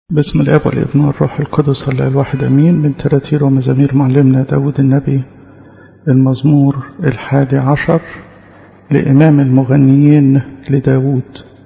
بسم الاب والابن والروح القدس الله الواحد امين من تراتير ومزامير معلمنا داود النبي المزمور الحادي عشر لامام المغنيين لداود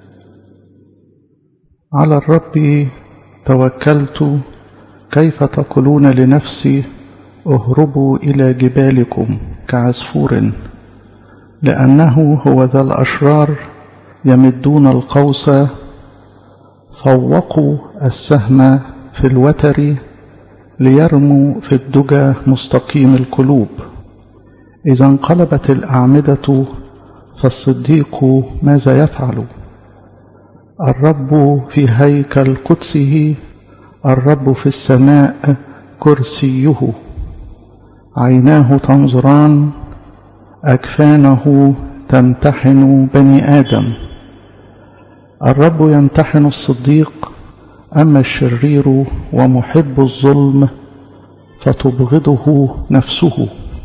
على الرب توكلت كيف تقولون لنفسي اهربوا الى جبالكم كعصفور لانه هو ذا الاشرار يمدون القوس فوقوا السهم في الوتر ليرموا في الدجى مستقيم القلوب إذا انقلبت الأعمدة فالصديق ماذا يفعل الرب في هيكل قدسه الرب في السماء كرسيه عيناه تنظران أكفانه تمتحن بني آدم الرب يمتحن الصديق أما الشرير ومحب الظلم فتبغضه نفسه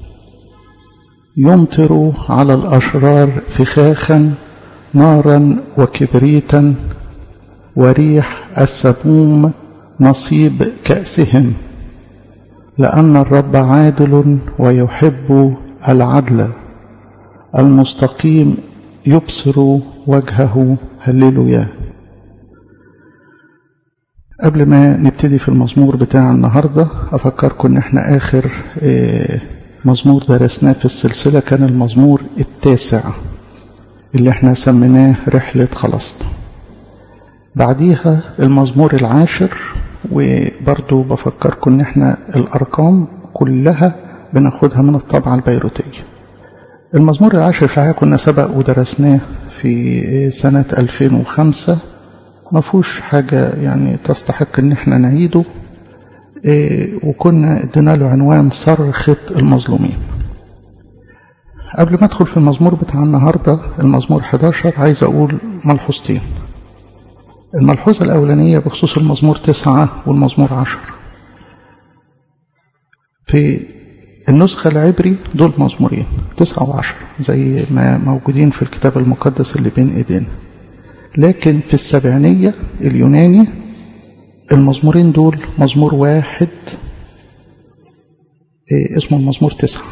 يمطر على الأشرار فخاخا نارا وكبريتا وريح السموم نصيب كأسهم لأن الرب عادل ويحب العدل المستقيم يبصر وجهه هللويا قبل ما نبتدي في المزمور بتاع النهاردة أفكركم إن إحنا آخر مزمور درسناه في السلسلة كان المزمور التاسع اللي إحنا سميناه رحلة خلاصنا بعديها المزمور العاشر وبرضو بفكركم إن إحنا الأرقام كلها بناخدها من الطبعة البيروتية المزمور العاشر في الحقيقة كنا سبق ودرسناه في سنة 2005 ما فيهوش حاجة يعني تستحق ان احنا نعيده إيه وكنا ادينا له عنوان صرخة المظلومين قبل ما ادخل في المزمور بتاع النهاردة المزمور 11 عايز اقول ملحوظتين الملحوظة الأولانية بخصوص المزمور 9 والمزمور 10 في النسخة العبري دول مزمورين تسعة وعشر زي ما موجودين في الكتاب المقدس اللي بين ايدينا لكن في السبعينية اليوناني المزمورين دول مزمور واحد إيه اسمه المزمور تسعة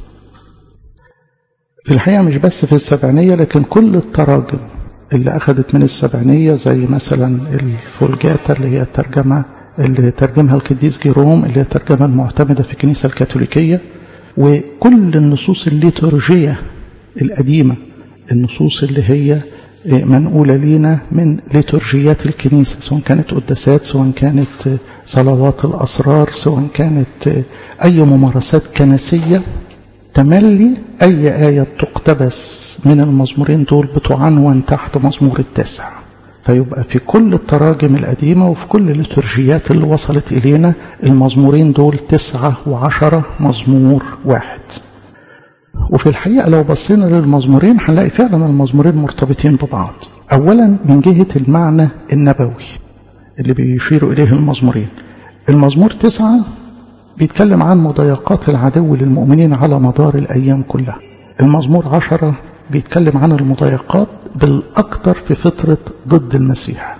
في الحقيقة مش بس في السبعينية لكن كل التراجم اللي أخذت من السبعينية زي مثلا الفولجاتا اللي هي الترجمة اللي ترجمها القديس جيروم اللي هي الترجمة المعتمدة في الكنيسة الكاثوليكية وكل النصوص الليتورجية القديمة النصوص اللي هي منقولة لينا من ليتورجيات الكنيسة سواء كانت قداسات سواء كانت صلوات الأسرار سواء كانت أي ممارسات كنسية تملي أي آية بتقتبس من المزمورين دول بتعنون تحت مزمور التاسع فيبقى في كل التراجم القديمة وفي كل الليتورجيات اللي وصلت إلينا المزمورين دول تسعة وعشرة مزمور واحد وفي الحقيقة لو بصينا للمزمورين هنلاقي فعلا المزمورين مرتبطين ببعض أولا من جهة المعنى النبوي اللي بيشيروا إليه المزمورين المزمور تسعة بيتكلم عن مضايقات العدو للمؤمنين على مدار الأيام كلها المزمور عشرة بيتكلم عن المضايقات بالأكثر في فترة ضد المسيح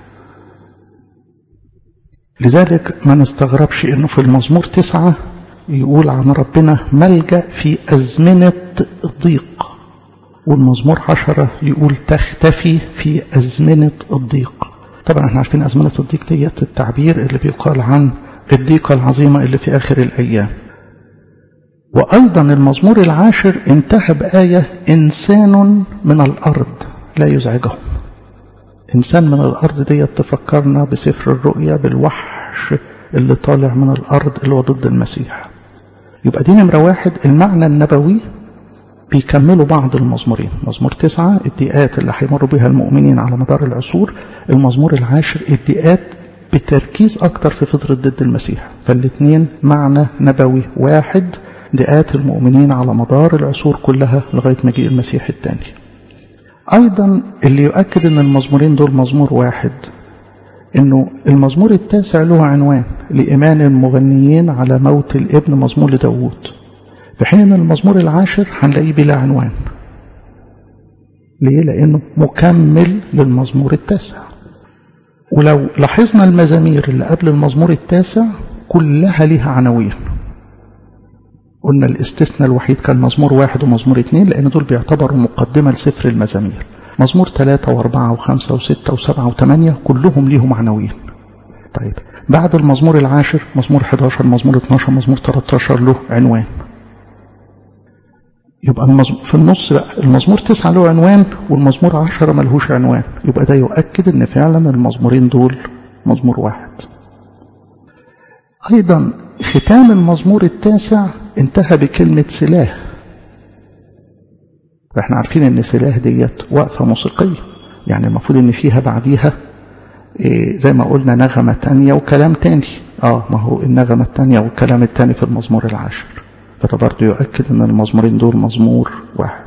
لذلك ما نستغربش انه في المزمور تسعة يقول عن ربنا ملجأ في أزمنة الضيق والمزمور عشرة يقول تختفي في أزمنة الضيق طبعا احنا عارفين أزمنة الضيق ديت التعبير اللي بيقال عن الضيقة العظيمة اللي في آخر الأيام وأيضا المزمور العاشر انتهى بآية إنسان من الأرض لا يزعجهم إنسان من الأرض دي تفكرنا بسفر الرؤيا بالوحش اللي طالع من الأرض اللي هو ضد المسيح يبقى دي نمرة واحد المعنى النبوي بيكملوا بعض المزمورين مزمور تسعة الدقات اللي هيمروا بها المؤمنين على مدار العصور المزمور العاشر الدقات بتركيز أكتر في فترة ضد المسيح فالاثنين معنى نبوي واحد دقات المؤمنين على مدار العصور كلها لغاية مجيء المسيح الثاني أيضا اللي يؤكد أن المزمورين دول مزمور واحد أنه المزمور التاسع له عنوان لإيمان المغنيين على موت الابن مزمور لداوود في حين أن المزمور العاشر هنلاقيه بلا عنوان ليه؟ لأنه مكمل للمزمور التاسع ولو لاحظنا المزامير اللي قبل المزمور التاسع كلها ليها عناوين قلنا الاستثناء الوحيد كان مزمور واحد ومزمور اتنين لأن دول بيعتبروا مقدمة لسفر المزامير مزمور ثلاثة وأربعة وخمسة وستة وسبعة وثمانية كلهم ليهم عناوين طيب بعد المزمور العاشر مزمور 11 مزمور 12 مزمور 13 له عنوان يبقى المزمور في النص بقى المزمور تسعة له عنوان والمزمور عشرة ملهوش عنوان يبقى ده يؤكد ان فعلا المزمورين دول مزمور واحد ايضا ختام المزمور التاسع انتهى بكلمة سلاه احنا عارفين ان سلاه ديت وقفة موسيقية يعني المفروض ان فيها بعديها إيه زي ما قلنا نغمة تانية وكلام تاني اه ما هو النغمة التانية والكلام التاني في المزمور العاشر فده برضه يؤكد ان المزمورين دول مزمور واحد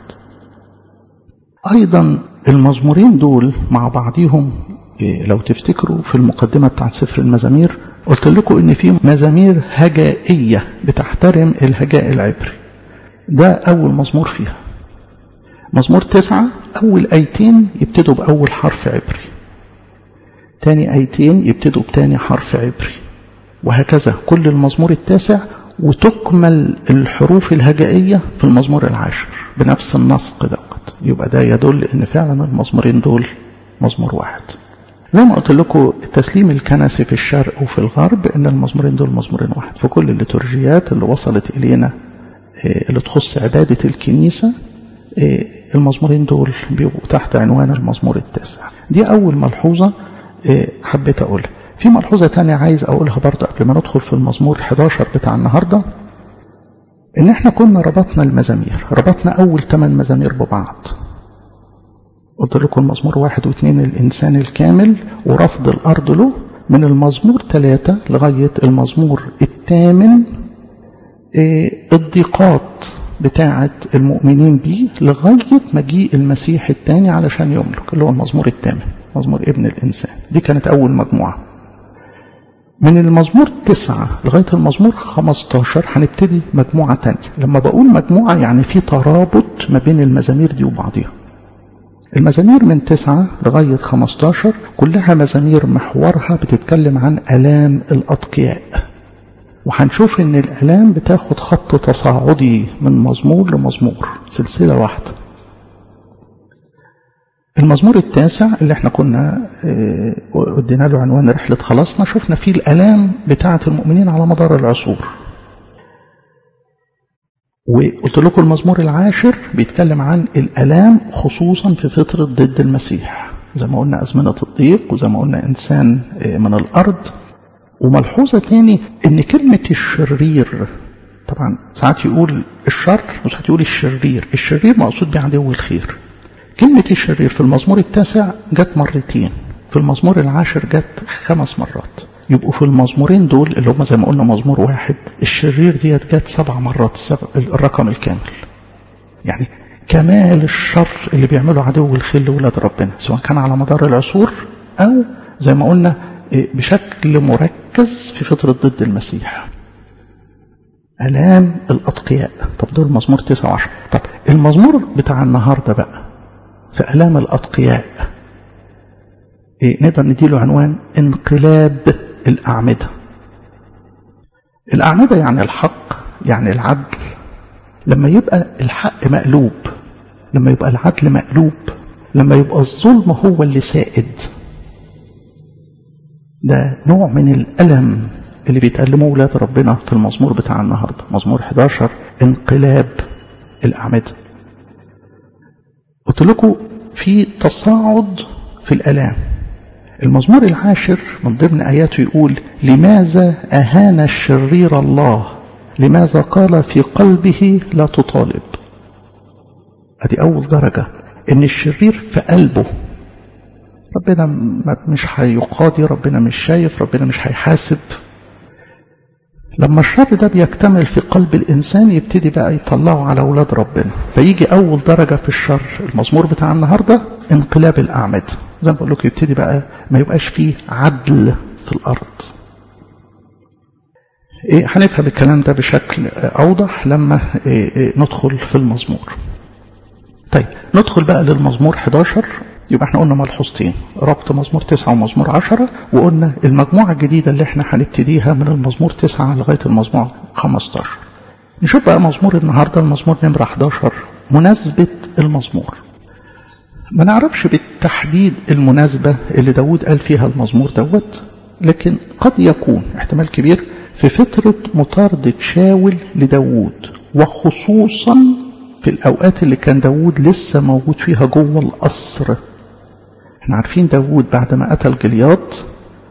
ايضا المزمورين دول مع بعضهم إيه لو تفتكروا في المقدمة بتاعت سفر المزامير قلت لكم ان في مزامير هجائية بتحترم الهجاء العبري ده اول مزمور فيها مزمور تسعة اول ايتين يبتدوا باول حرف عبري تاني ايتين يبتدوا بتاني حرف عبري وهكذا كل المزمور التاسع وتكمل الحروف الهجائية في المزمور العاشر بنفس النسق دوت يبقى ده يدل ان فعلا المزمورين دول مزمور واحد زي ما قلت لكم التسليم الكنسي في الشرق وفي الغرب ان المزمورين دول مزمورين واحد في كل الليتورجيات اللي وصلت الينا اللي تخص عبادة الكنيسة المزمورين دول بيبقوا تحت عنوان المزمور التاسع دي اول ملحوظة حبيت اقولها في ملحوظة تانية عايز اقولها برضه قبل ما ندخل في المزمور 11 بتاع النهاردة ان احنا كنا ربطنا المزامير ربطنا اول ثمان مزامير ببعض قلت لكم المزمور واحد واثنين الإنسان الكامل ورفض الأرض له من المزمور ثلاثة لغاية المزمور الثامن الضيقات بتاعة المؤمنين به لغاية مجيء المسيح الثاني علشان يملك اللي هو المزمور الثامن مزمور ابن الإنسان دي كانت أول مجموعة من المزمور تسعة لغاية المزمور 15 هنبتدي مجموعة تانية لما بقول مجموعة يعني في ترابط ما بين المزامير دي وبعضها المزامير من تسعة لغاية 15 كلها مزامير محورها بتتكلم عن ألام الأتقياء وهنشوف ان الألام بتاخد خط تصاعدي من مزمور لمزمور سلسلة واحدة المزمور التاسع اللي احنا كنا ادينا له عنوان رحلة خلاصنا شفنا فيه الألام بتاعة المؤمنين على مدار العصور وقلت لكم المزمور العاشر بيتكلم عن الألام خصوصا في فترة ضد المسيح زي ما قلنا أزمنة الضيق وزي ما قلنا إنسان من الأرض وملحوظة تاني إن كلمة الشرير طبعا ساعات يقول الشر وساعات يقول الشرير الشرير مقصود بيه عدو الخير كلمة الشرير في المزمور التاسع جت مرتين في المزمور العاشر جت خمس مرات يبقوا في المزمورين دول اللي هم زي ما قلنا مزمور واحد الشرير ديت جت سبع مرات السبع الرقم الكامل يعني كمال الشر اللي بيعمله عدو الخير لولاد ربنا سواء كان على مدار العصور او زي ما قلنا بشكل مركز في فترة ضد المسيح ألام الأتقياء طب دول مزمور 19 طب المزمور بتاع النهاردة بقى في ألام الأتقياء إيه نقدر نديله عنوان انقلاب الأعمدة الأعمدة يعني الحق يعني العدل لما يبقى الحق مقلوب لما يبقى العدل مقلوب لما يبقى الظلم هو اللي سائد ده نوع من الألم اللي بيتألموا ولاد ربنا في المزمور بتاع النهاردة مزمور 11 انقلاب الأعمدة قلت لكم في تصاعد في الألام المزمور العاشر من ضمن آياته يقول لماذا أهان الشرير الله لماذا قال في قلبه لا تطالب هذه أول درجة إن الشرير في قلبه ربنا مش هيقاضي ربنا مش شايف ربنا مش هيحاسب لما الشر ده بيكتمل في قلب الإنسان يبتدي بقى يطلعه على أولاد ربنا فيجي أول درجة في الشر المزمور بتاع النهاردة انقلاب الأعمدة زي ما بقول لكم يبتدي بقى ما يبقاش فيه عدل في الأرض إيه هنفهم الكلام ده بشكل أوضح لما إيه إيه ندخل في المزمور طيب ندخل بقى للمزمور 11 يبقى احنا قلنا ملحوظتين ربط مزمور تسعة ومزمور عشرة وقلنا المجموعة الجديدة اللي احنا هنبتديها من المزمور تسعة لغاية المزمور 15 نشوف بقى مزمور النهاردة المزمور نمرة 11 مناسبة المزمور ما نعرفش بالتحديد المناسبة اللي داود قال فيها المزمور دوت لكن قد يكون احتمال كبير في فترة مطاردة شاول لداود وخصوصا في الأوقات اللي كان داود لسه موجود فيها جوه القصر احنا عارفين داود بعد ما قتل جلياط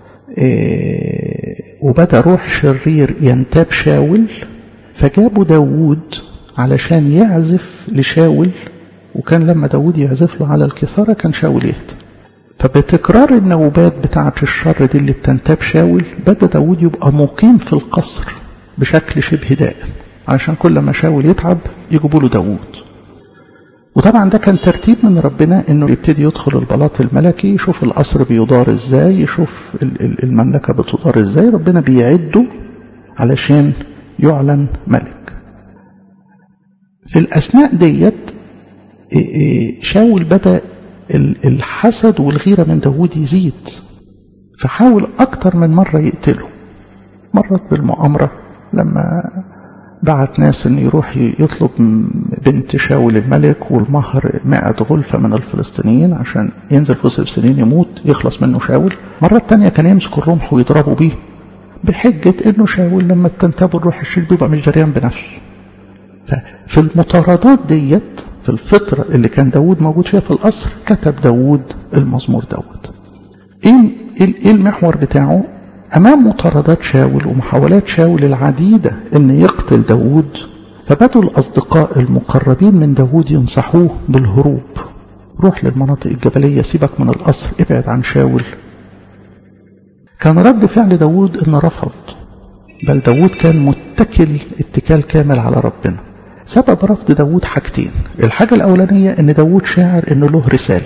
اه وبدأ روح شرير ينتاب شاول فجابوا داود علشان يعزف لشاول وكان لما داود يعزف له على الكثارة كان شاول يهدى فبتكرار النوبات بتاعة الشر دي اللي بتنتاب شاول بدأ داود يبقى مقيم في القصر بشكل شبه دائم علشان كل ما شاول يتعب يجيبوا له داود وطبعا ده كان ترتيب من ربنا انه يبتدي يدخل البلاط الملكي يشوف القصر بيدار ازاي يشوف المملكة بتدار ازاي ربنا بيعده علشان يعلن ملك في الأثناء ديت شاول بدأ الحسد والغيرة من داود يزيد فحاول أكتر من مرة يقتله مرت بالمؤامرة لما بعت ناس ان يروح يطلب بنت شاول الملك والمهر مائة غلفة من الفلسطينيين عشان ينزل في وسط سنين يموت يخلص منه شاول مرة تانية كان يمسك الرمح ويضربوا بيه بحجة انه شاول لما تنتابه الروح الشرير بيبقى مش جريان بنفسه ففي المطاردات ديت في الفترة اللي كان داود موجود فيها في القصر كتب داود المزمور دوت ايه ايه المحور بتاعه امام مطاردات شاول ومحاولات شاول العديدة ان يقتل داود فبدوا الاصدقاء المقربين من داود ينصحوه بالهروب روح للمناطق الجبلية سيبك من القصر ابعد عن شاول كان رد فعل داود ان رفض بل داود كان متكل اتكال كامل على ربنا سبب رفض داود حاجتين الحاجة الأولانية أن داود شاعر أنه له رسالة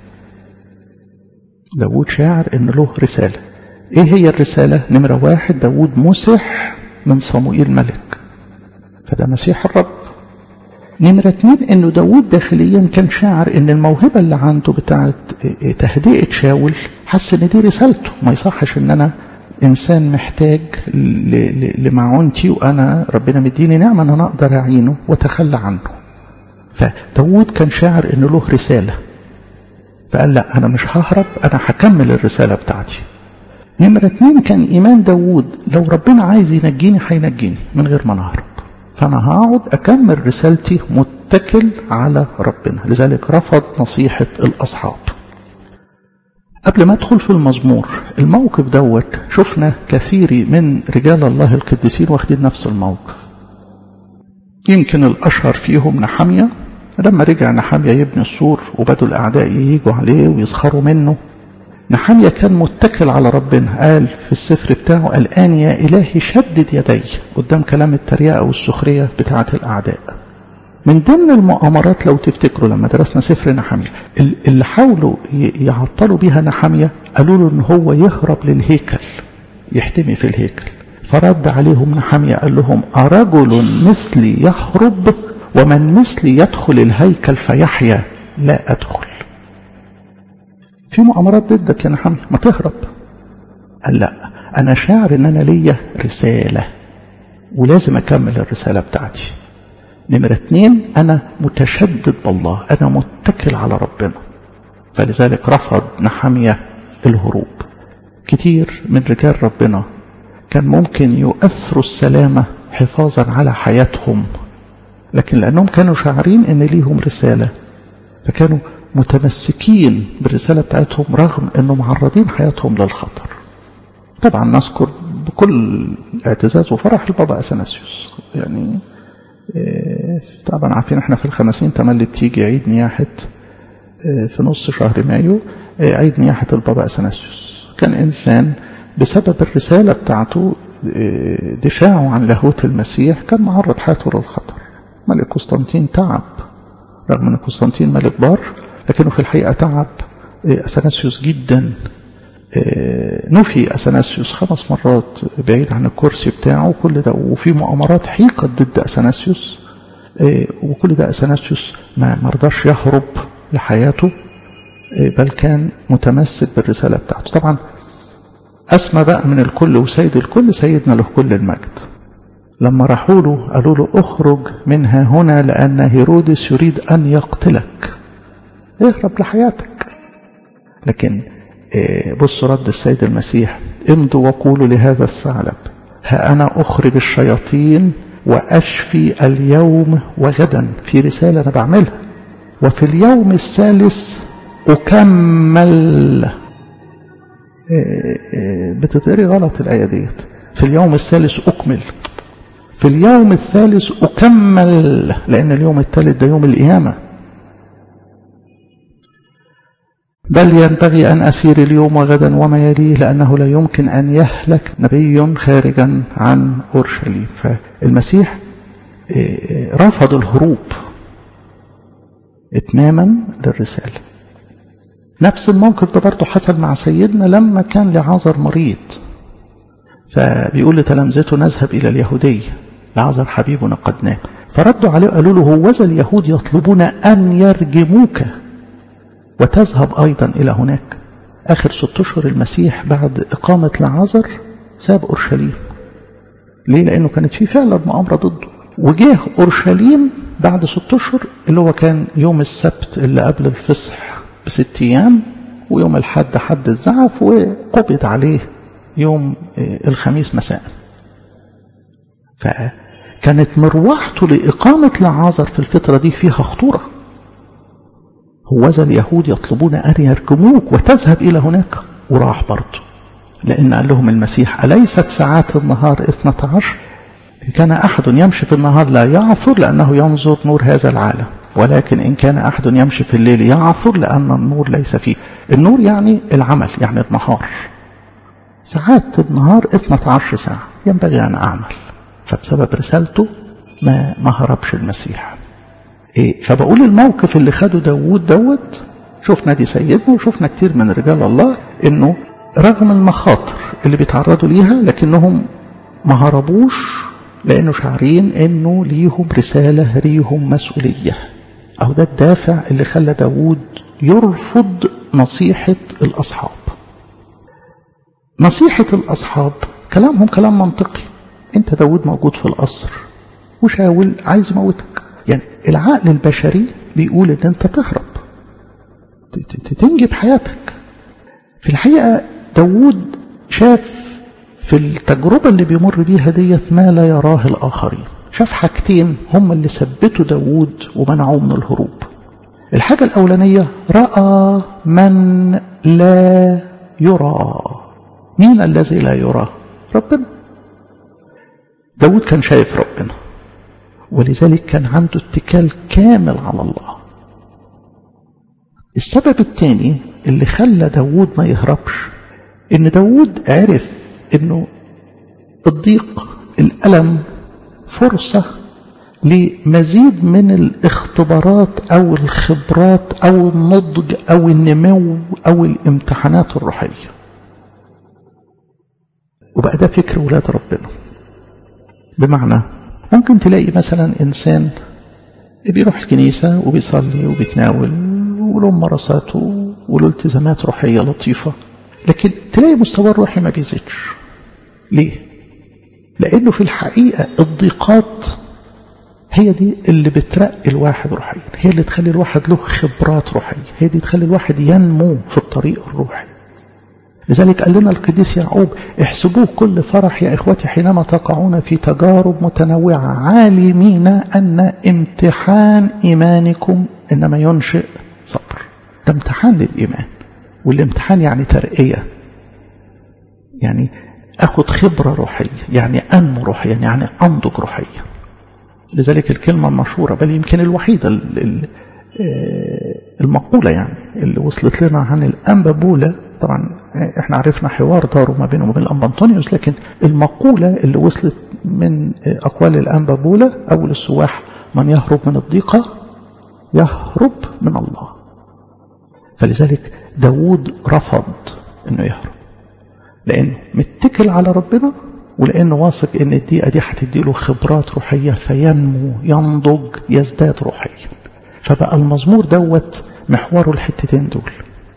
داود شاعر أنه له رسالة إيه هي الرسالة؟ نمرة واحد داود مسح من صموئيل ملك فده مسيح الرب نمرة اتنين أنه داود داخليا كان شاعر أن الموهبة اللي عنده بتاعت تهدئة شاول حس أن دي رسالته ما يصحش أن أنا إنسان محتاج لمعونتي وأنا ربنا مديني نعمة أن أنا أقدر أعينه وأتخلى عنه فداود كان شاعر أنه له رسالة فقال لا أنا مش ههرب أنا هكمل الرسالة بتاعتي نمرة اتنين كان إيمان داود لو ربنا عايز ينجيني هينجيني من غير ما نهرب فأنا هقعد أكمل رسالتي متكل على ربنا لذلك رفض نصيحة الأصحاب قبل ما ادخل في المزمور الموقف دوت شفنا كثير من رجال الله القديسين واخدين نفس الموقف يمكن الأشهر فيهم نحمية لما رجع نحمية يبني السور وبدوا الأعداء ييجوا عليه ويسخروا منه نحمية كان متكل على ربنا قال في السفر بتاعه الآن يا إلهي شدد يدي قدام كلام التريقة والسخرية بتاعة الأعداء من ضمن المؤامرات لو تفتكروا لما درسنا سفر نحمية اللي حاولوا يعطلوا بيها نحمية قالوا له ان هو يهرب للهيكل يحتمي في الهيكل فرد عليهم نحمية قال لهم أرجل مثلي يهرب ومن مثلي يدخل الهيكل فيحيا لا أدخل في مؤامرات ضدك يا نحمية ما تهرب قال لا أنا شاعر إن أنا ليا رسالة ولازم أكمل الرسالة بتاعتي نمرة اتنين أنا متشدد بالله أنا متكل على ربنا فلذلك رفض نحمية الهروب كتير من رجال ربنا كان ممكن يؤثروا السلامة حفاظا على حياتهم لكن لأنهم كانوا شاعرين أن ليهم رسالة فكانوا متمسكين بالرسالة بتاعتهم رغم أنهم معرضين حياتهم للخطر طبعا نذكر بكل اعتزاز وفرح البابا أثناسيوس يعني طبعا عارفين احنا في الخمسين تملي بتيجي عيد نياحة في نص شهر مايو عيد نياحة البابا أثناسيوس كان إنسان بسبب الرسالة بتاعته دفاعه عن لاهوت المسيح كان معرض حياته للخطر ملك قسطنطين تعب رغم أن قسطنطين ملك بار لكنه في الحقيقة تعب أثناسيوس جدا نفي أثناسيوس خمس مرات بعيد عن الكرسي بتاعه كل ده وفي مؤامرات حيقت ضد أثناسيوس وكل ده أثناسيوس ما مرضاش يهرب لحياته بل كان متمسك بالرسالة بتاعته طبعا أسمى بقى من الكل وسيد الكل سيدنا له كل المجد لما راحوا له قالوا له اخرج منها هنا لأن هيرودس يريد أن يقتلك اهرب لحياتك لكن بصوا رد السيد المسيح امضوا وقولوا لهذا الثعلب ها أنا أخرج الشياطين وأشفي اليوم وغدا في رسالة أنا بعملها وفي اليوم الثالث أكمل بتتقري غلط الآية ديت في اليوم الثالث أكمل في اليوم الثالث أكمل لأن اليوم الثالث ده يوم القيامة بل ينبغي أن أسير اليوم وغدا وما يليه لأنه لا يمكن أن يهلك نبي خارجا عن أورشليم فالمسيح رفض الهروب إتماما للرسالة نفس الموقف ده برضه حصل مع سيدنا لما كان لعازر مريض فبيقول لتلامذته نذهب إلى اليهودية لعازر حبيبنا قد نام فردوا عليه قالوا له هوذا اليهود يطلبون أن يرجموك وتذهب أيضا إلى هناك آخر ست أشهر المسيح بعد إقامة لعازر ساب أورشليم ليه؟ لأنه كانت في فعلا مؤامرة ضده وجه أورشليم بعد ست أشهر اللي هو كان يوم السبت اللي قبل الفصح بست أيام ويوم الحد حد الزعف وقبض عليه يوم الخميس مساء فكانت مروحته لإقامة لعازر في الفترة دي فيها خطورة هوذا اليهود يطلبون أن يرجموك وتذهب إلى هناك وراح برضه لأن قال لهم المسيح أليست ساعات النهار اثنة عشر إن كان أحد يمشي في النهار لا يعثر لأنه ينظر نور هذا العالم ولكن إن كان أحد يمشي في الليل يعثر لأن النور ليس فيه النور يعني العمل يعني النهار ساعات النهار اثنة عشر ساعة ينبغي أن أعمل فبسبب رسالته ما ما هربش المسيح إيه فبقول الموقف اللي خده داوود دوت شفنا دي سيدنا وشفنا كتير من رجال الله انه رغم المخاطر اللي بيتعرضوا ليها لكنهم ما هربوش لانه شعرين انه ليهم رسالة ليهم مسؤولية او ده الدافع اللي خلى داوود يرفض نصيحة الاصحاب نصيحة الاصحاب كلامهم كلام منطقي انت داوود موجود في القصر وشاول عايز يموتك يعني العقل البشري بيقول ان انت تهرب تنجب حياتك في الحقيقة داود شاف في التجربة اللي بيمر بيها ديت ما لا يراه الآخرين شاف حاجتين هم اللي ثبتوا داود ومنعوه من الهروب الحاجة الأولانية رأى من لا يرى مين الذي لا يرى ربنا داود كان شايف ربنا ولذلك كان عنده اتكال كامل على الله السبب الثاني اللي خلى داود ما يهربش ان داود عرف انه الضيق الألم فرصة لمزيد من الاختبارات او الخبرات او النضج او النمو او الامتحانات الروحية وبقى ده فكر ولاد ربنا بمعنى ممكن تلاقي مثلا إنسان بيروح الكنيسة وبيصلي وبيتناول وله مراساته وله التزامات روحية لطيفة لكن تلاقي مستوى الروحي ما بيزيدش ليه؟ لأنه في الحقيقة الضيقات هي دي اللي بترقي الواحد روحيا هي اللي تخلي الواحد له خبرات روحية هي دي تخلي الواحد ينمو في الطريق الروحي لذلك قال لنا القديس يعقوب احسبوه كل فرح يا إخوتي حينما تقعون في تجارب متنوعة عالمين أن امتحان إيمانكم إنما ينشئ صبر ده امتحان للإيمان والامتحان يعني ترقية يعني أخذ خبرة روحية يعني أنمو روحيا يعني أنضج روحيا لذلك الكلمة المشهورة بل يمكن الوحيدة المقولة يعني اللي وصلت لنا عن الأنبابولة طبعا احنا عرفنا حوار داره ما بينه وبين الأنبا أنطونيوس لكن المقولة اللي وصلت من أقوال الأنبابولة أول السواح من يهرب من الضيقة يهرب من الله فلذلك داود رفض انه يهرب لانه متكل على ربنا ولانه واثق ان الدقيقه دي هتدي له خبرات روحيه فينمو ينضج يزداد روحيا فبقى المزمور دوت محوره الحتتين دول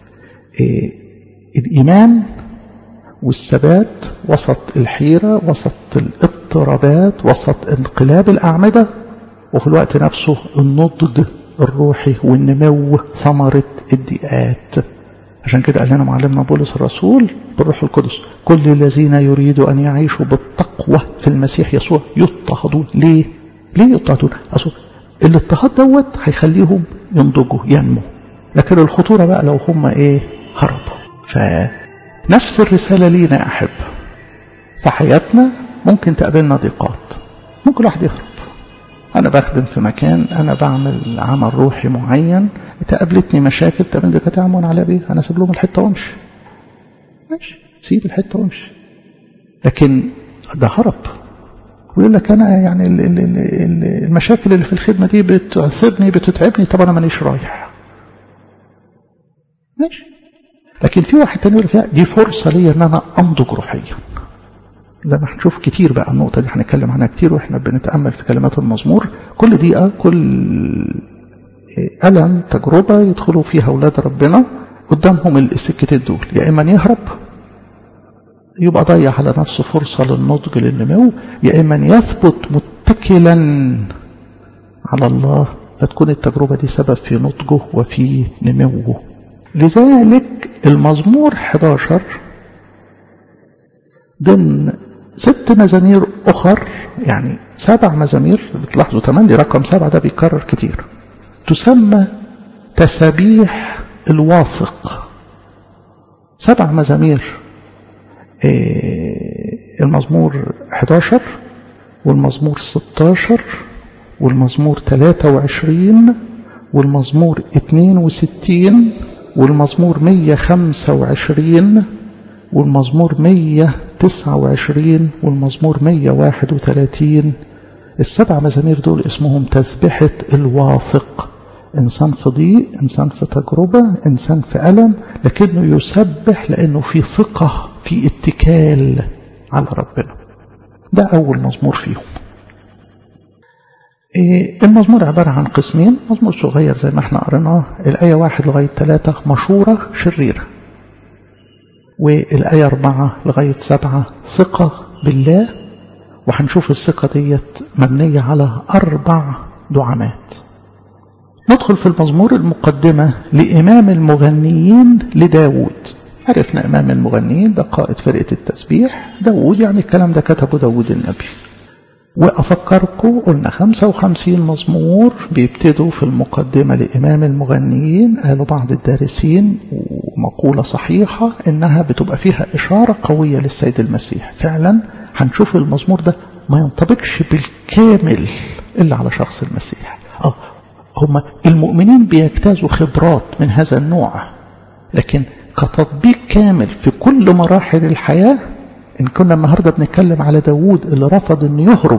إيه الإيمان والثبات وسط الحيرة وسط الاضطرابات وسط انقلاب الأعمدة وفي الوقت نفسه النضج الروحي والنمو ثمرة الدقات عشان كده قال لنا معلمنا بولس الرسول بالروح القدس كل الذين يريدوا أن يعيشوا بالتقوى في المسيح يسوع يضطهدون ليه؟ ليه يضطهدون؟ أصل الاضطهاد دوت هيخليهم ينضجوا ينمو لكن الخطورة بقى لو هم ايه هربوا فنفس الرسالة لينا يا أحب في حياتنا ممكن تقابلنا ضيقات ممكن الواحد يهرب أنا بخدم في مكان أنا بعمل عمل روحي معين تقابلتني مشاكل طب انت كتعمل على بيه أنا أسيب لهم الحتة وأمشي ماشي سيب الحتة وأمشي لكن ده هرب ويقول لك أنا يعني المشاكل اللي في الخدمة دي بتعثرني بتتعبني طب أنا مانيش رايح ماشي لكن في واحد تاني يقول لك دي فرصة لي ان انا انضج روحيا زي ما هنشوف كتير بقى النقطة دي هنتكلم عنها كتير واحنا بنتأمل في كلمات المزمور كل دقيقة كل ألم تجربة يدخلوا فيها أولاد ربنا قدامهم السكتين دول يا إما يهرب يبقى ضيع على نفسه فرصة للنضج للنمو يا إما يثبت متكلا على الله فتكون التجربة دي سبب في نضجه وفي نموه لذلك المزمور 11 ضمن ست مزامير أخر يعني سبع مزامير بتلاحظوا تملي رقم سبعة ده بيكرر كتير تسمى تسابيح الواثق سبع مزامير المزمور 11 والمزمور 16 والمزمور 23 والمزمور 62 والمزمور 125 والمزمور 129 والمزمور 131 السبع مزامير دول اسمهم تسبحة الواثق إنسان في ضيق إنسان في تجربة إنسان في ألم لكنه يسبح لأنه في ثقة في اتكال على ربنا ده أول مزمور فيهم المزمور عبارة عن قسمين مزمور صغير زي ما احنا قريناه الآية واحد لغاية ثلاثة مشورة شريرة والآية أربعة لغاية سبعة ثقة بالله وهنشوف الثقة ديت مبنية على أربع دعامات ندخل في المزمور المقدمة لإمام المغنيين لداود عرفنا إمام المغنيين ده قائد فرقة التسبيح داود يعني الكلام ده كتبه داود النبي وأفكركم قلنا 55 مزمور بيبتدوا في المقدمة لإمام المغنيين قالوا بعض الدارسين ومقولة صحيحة إنها بتبقى فيها إشارة قوية للسيد المسيح فعلا هنشوف المزمور ده ما ينطبقش بالكامل إلا على شخص المسيح آه هم المؤمنين بيجتازوا خبرات من هذا النوع لكن كتطبيق كامل في كل مراحل الحياة إن كنا النهاردة بنتكلم على داود اللي رفض أن يهرب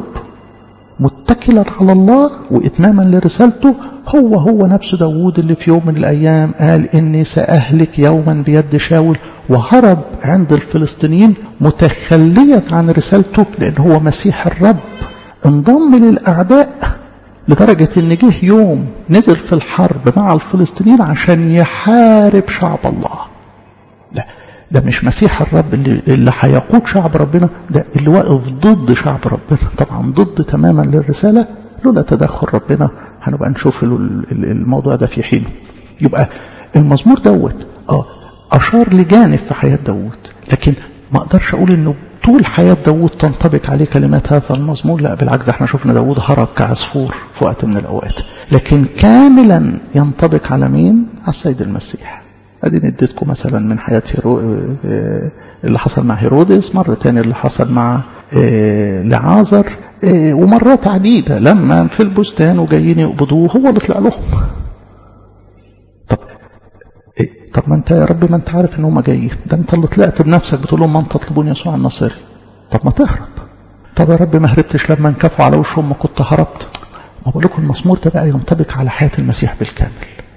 متكلا على الله وإتماما لرسالته هو هو نفس داود اللي في يوم من الأيام قال إني سأهلك يوما بيد شاول وهرب عند الفلسطينيين متخليا عن رسالته لأن هو مسيح الرب انضم للأعداء لدرجة إن جه يوم نزل في الحرب مع الفلسطينيين عشان يحارب شعب الله ده ده مش مسيح الرب اللي, اللي هيقود شعب ربنا ده اللي واقف ضد شعب ربنا طبعا ضد تماما للرسالة لولا تدخل ربنا هنبقى نشوف الموضوع ده في حينه يبقى المزمور دوت اه أشار لجانب في حياة داود لكن ما أقدرش أقول إنه طول حياة داود تنطبق عليه كلمات هذا المزمور لا بالعكس ده احنا شفنا داود هرب كعصفور في وقت من الأوقات لكن كاملا ينطبق على مين؟ على السيد المسيح ادي اديتكم مثلا من حياة هيرو... اللي حصل مع هيرودس مرة تاني اللي حصل مع لعازر ومرات عديدة لما في البستان وجايين يقبضوه هو اللي طلع لهم طب طب ما انت يا رب ما انت عارف ان هم جايين ده انت اللي طلعت بنفسك بتقول لهم من تطلبون يسوع الناصري طب ما تهرب طب يا رب ما هربتش لما انكفوا على وشهم ما كنت هربت ما بقول لكم المزمور ده بقى ينطبق على حياة المسيح بالكامل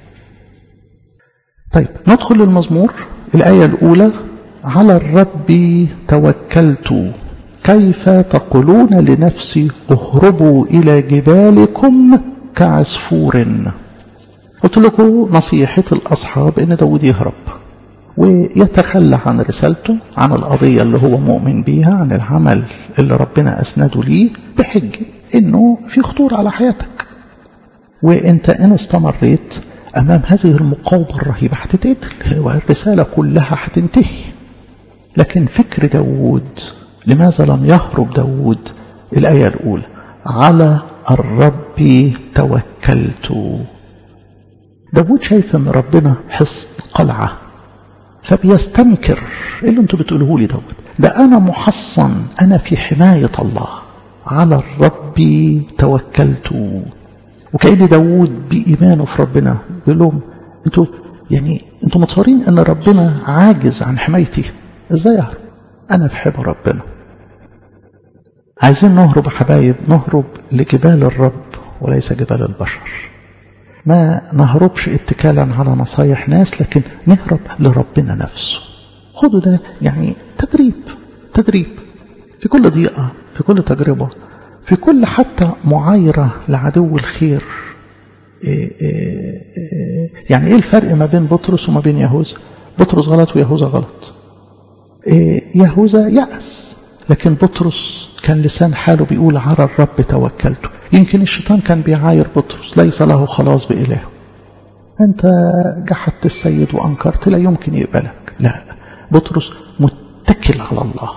طيب ندخل للمزمور الآية الأولى على الرب توكلت كيف تقولون لنفسي اهربوا إلى جبالكم كعصفور قلت لكم نصيحة الأصحاب إن داود يهرب ويتخلى عن رسالته عن القضية اللي هو مؤمن بيها عن العمل اللي ربنا أسنده ليه بحجة إنه في خطورة على حياتك وإنت إن استمريت أمام هذه المقاومة الرهيبة هتتقتل والرسالة كلها هتنتهي لكن فكر داود لماذا لم يهرب داود الآية الأولى على الرب توكلت داود شايف ان ربنا حصن قلعة فبيستنكر ايه اللي انتوا بتقولوه لي داود ده انا محصن انا في حماية الله على الرب توكلت وكأن داود بإيمانه في ربنا بيقول لهم انتوا يعني انتوا متصورين ان ربنا عاجز عن حمايتي ازاي اهرب انا في حب ربنا عايزين نهرب يا حبايب نهرب لجبال الرب وليس جبال البشر ما نهربش اتكالا على نصايح ناس لكن نهرب لربنا نفسه خدوا ده يعني تدريب تدريب في كل ضيقة في كل تجربة في كل حتى معايرة لعدو الخير إيه إيه إيه يعني ايه الفرق ما بين بطرس وما بين يهوذا بطرس غلط ويهوذا غلط يهوذا يأس لكن بطرس كان لسان حاله بيقول على الرب توكلته يمكن الشيطان كان بيعاير بطرس ليس له خلاص بإله أنت جحدت السيد وأنكرت لا يمكن يقبلك لا بطرس متكل على الله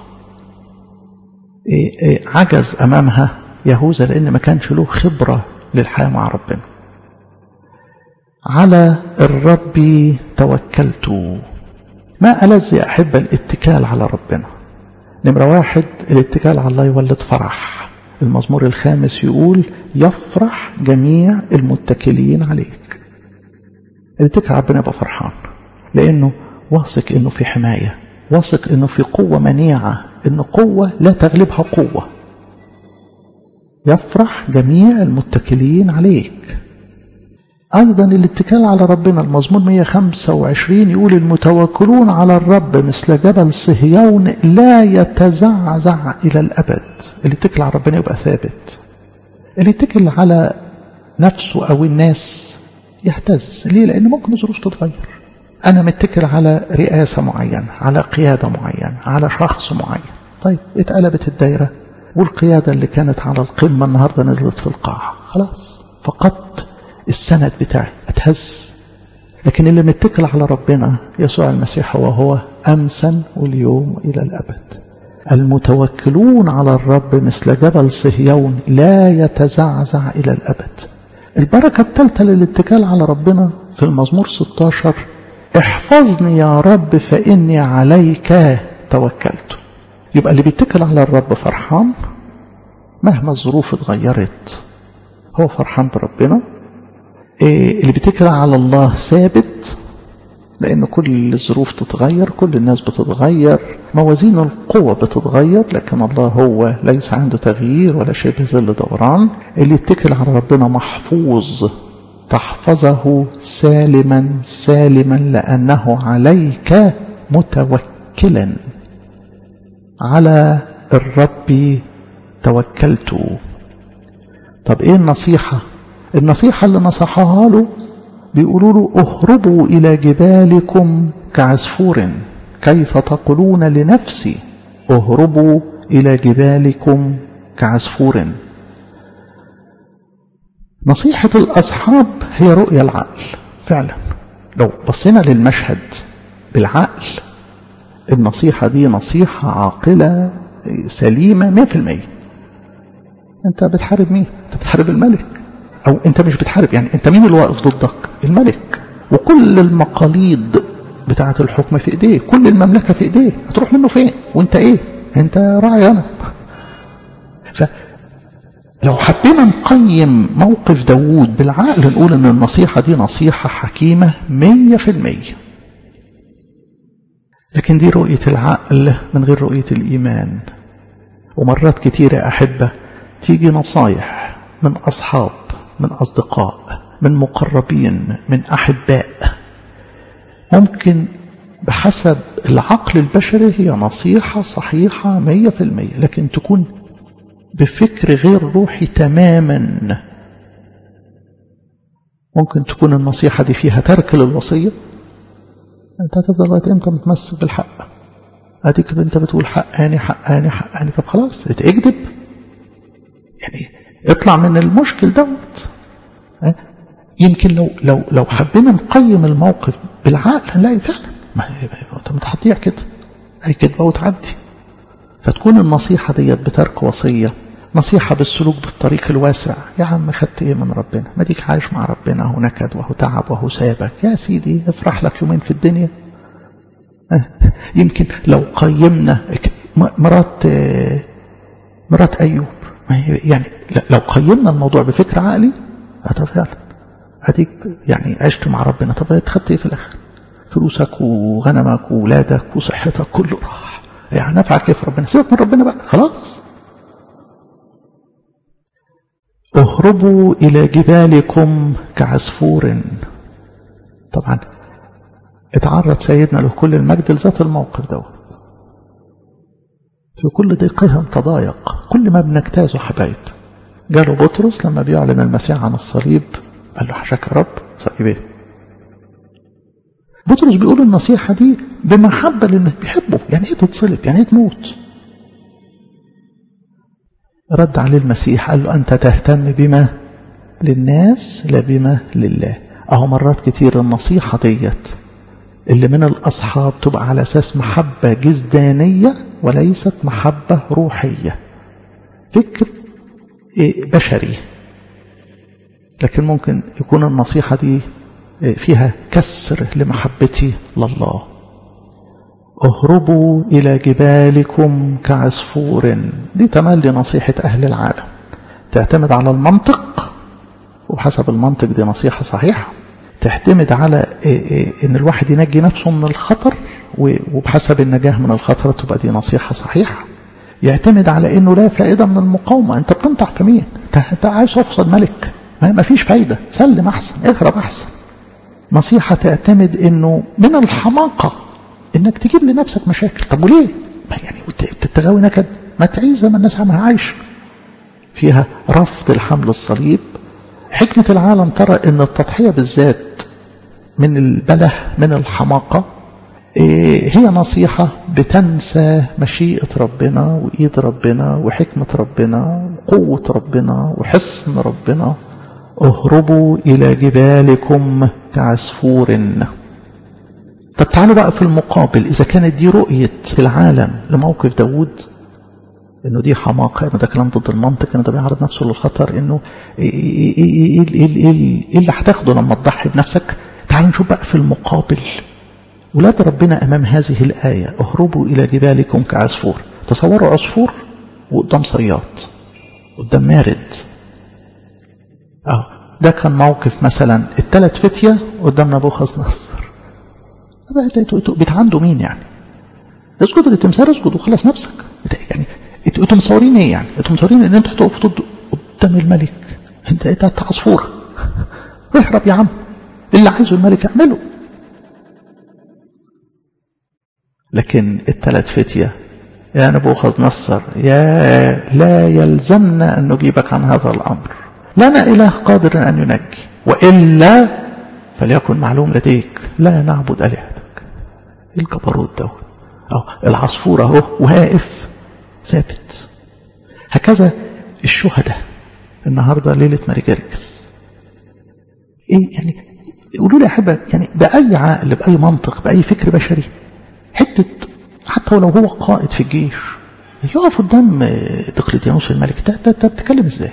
إيه إيه عجز أمامها يهوذا لأن ما كانش له خبرة للحياة مع ربنا على الرب توكلت ما ألذ يا أحب الاتكال على ربنا نمرة واحد الاتكال على الله يولد فرح المزمور الخامس يقول يفرح جميع المتكلين عليك الاتكال على ربنا يبقى فرحان لأنه واثق أنه في حماية واثق أنه في قوة منيعة أن قوة لا تغلبها قوة يفرح جميع المتكلين عليك أيضا الاتكال على ربنا المزمور 125 يقول المتوكلون على الرب مثل جبل صهيون لا يتزعزع إلى الأبد اللي يتكل على ربنا يبقى ثابت اللي يتكل على نفسه أو الناس يهتز ليه لأن ممكن الظروف تتغير أنا متكل على رئاسة معينة على قيادة معينة على شخص معين طيب اتقلبت الدايرة والقيادة اللي كانت على القمة النهاردة نزلت في القاع خلاص فقدت السند بتاعي اتهز لكن اللي متكل على ربنا يسوع المسيح هو هو أمسا واليوم إلى الأبد المتوكلون على الرب مثل جبل صهيون لا يتزعزع إلى الأبد البركة الثالثة للاتكال على ربنا في المزمور 16 احفظني يا رب فإني عليك توكلت يبقى اللي بيتكل على الرب فرحان مهما الظروف اتغيرت هو فرحان بربنا إيه اللي بيتكل على الله ثابت لأن كل الظروف تتغير كل الناس بتتغير موازين القوة بتتغير لكن الله هو ليس عنده تغيير ولا شبه ظل دوران اللي يتكل على ربنا محفوظ تحفظه سالما سالما لأنه عليك متوكلا على الرب توكلت طب ايه النصيحة النصيحة اللي نصحها له بيقولوا له اهربوا إلى جبالكم كعصفور كيف تقولون لنفسي اهربوا إلى جبالكم كعصفور نصيحة الأصحاب هي رؤية العقل فعلا لو بصينا للمشهد بالعقل النصيحة دي نصيحة عاقلة سليمة مئة في المية انت بتحارب مين انت بتحارب الملك او انت مش بتحارب يعني انت مين اللي واقف ضدك الملك وكل المقاليد بتاعة الحكم في ايديه كل المملكة في ايديه هتروح منه فين وانت ايه انت راعي انا فلو حبينا نقيم موقف داوود بالعقل نقول ان النصيحة دي نصيحة حكيمة مية في المية لكن دي رؤية العقل من غير رؤية الإيمان ومرات كتيرة أحبة تيجي نصايح من أصحاب من أصدقاء من مقربين من أحباء ممكن بحسب العقل البشري هي نصيحة صحيحة مية في المية لكن تكون بفكر غير روحي تماما ممكن تكون النصيحة دي فيها ترك للوصية انت هتفضل لغايه امتى متمسك بالحق اديك انت بتقول حقاني حقاني حقاني طب خلاص اكذب يعني اطلع من المشكل دوت يمكن لو لو لو حبينا نقيم الموقف بالعقل هنلاقي فعلا ما انت متحطيع كده اي كدبه وتعدي فتكون النصيحه ديت بترك وصيه نصيحة بالسلوك بالطريق الواسع يا عم خدت ايه من ربنا ما ديك عايش مع ربنا اهو نكد وهو تعب وهو سابك يا سيدي افرح لك يومين في الدنيا يمكن لو قيمنا مرات مرات ايوب يعني لو قيمنا الموضوع بفكر عقلي هذا فعلا اديك يعني عشت مع ربنا طب اتخدت ايه في الاخر فلوسك وغنمك وولادك وصحتك كله راح يعني نفعك ايه في ربنا سيبك من ربنا بقى خلاص اهربوا إلى جبالكم كعصفور طبعا اتعرض سيدنا له كل المجد لذات الموقف دوت في كل ضيقهم تضايق كل ما بنجتازه حبايب جاله بطرس لما بيعلن المسيح عن الصليب قال له حشاك يا رب صليب ايه بطرس بيقول النصيحة دي بمحبة لأنه بيحبه يعني ايه تتصلب يعني ايه تموت رد عليه المسيح قال له أنت تهتم بما للناس لا بما لله أهو مرات كتير النصيحة ديت اللي من الأصحاب تبقى على أساس محبة جزدانية وليست محبة روحية فكر بشري لكن ممكن يكون النصيحة دي فيها كسر لمحبتي لله اهربوا إلى جبالكم كعصفور دي تملي نصيحة أهل العالم تعتمد على المنطق وبحسب المنطق دي نصيحة صحيحة تعتمد على ان الواحد ينجي نفسه من الخطر وبحسب النجاة من الخطر تبقى دي نصيحة صحيحة يعتمد على انه لا فائدة من المقاومة انت بتنطع في مين انت عايز تفصل ملك ما فيش فايدة سلم احسن اهرب احسن نصيحة تعتمد انه من الحماقة انك تجيب لنفسك مشاكل طب وليه ما يعني تتغاوي نكد ما تعيش زي ما الناس عمها عايش فيها رفض الحمل الصليب حكمة العالم ترى ان التضحية بالذات من البله من الحماقة هي نصيحة بتنسى مشيئة ربنا وإيد ربنا وحكمة ربنا وقوة ربنا وحصن ربنا اهربوا إلى جبالكم كعصفور طب تعالوا بقى في المقابل إذا كانت دي رؤية في العالم لموقف داود انه دي حماقة انه ده كلام ضد المنطق انه ده بيعرض نفسه للخطر انه ايه, إيه, إيه, إيه, إيه, إيه اللي هتاخده لما تضحي بنفسك تعالوا نشوف بقى في المقابل ولاد ربنا امام هذه الآية اهربوا الى جبالكم كعصفور تصوروا عصفور وقدام صياد قدام مارد اه ده كان موقف مثلا الثلاث فتية قدام نبوخذ نصر بتعندوا مين يعني اسجدوا للتمثال اسجدوا وخلص نفسك يعني انتوا مصورين ايه يعني انتوا مصورين ان انتوا هتقفوا قدام الملك انت انت عصفوره اهرب يا عم اللي عايزه الملك اعمله لكن الثلاث فتية يا نبوخذ نصر يا لا يلزمنا أن نجيبك عن هذا الأمر لنا إله قادر أن ينجي وإلا فليكن معلوم لديك لا نعبد آلهتك الجبروت دوت أو العصفور أهو واقف ثابت هكذا الشهداء النهاردة ليلة ماري جاركس إيه يعني قولوا لي يا أحبة يعني بأي عقل بأي منطق بأي فكر بشري حتة حتى ولو هو قائد في الجيش يقف قدام دقلتيانوس الملك انت بتتكلم ازاي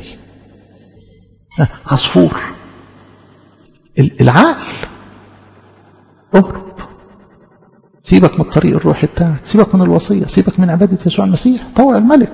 عصفور العقل اهرب سيبك من الطريق الروحي بتاعك سيبك من الوصية سيبك من عبادة يسوع المسيح طوع الملك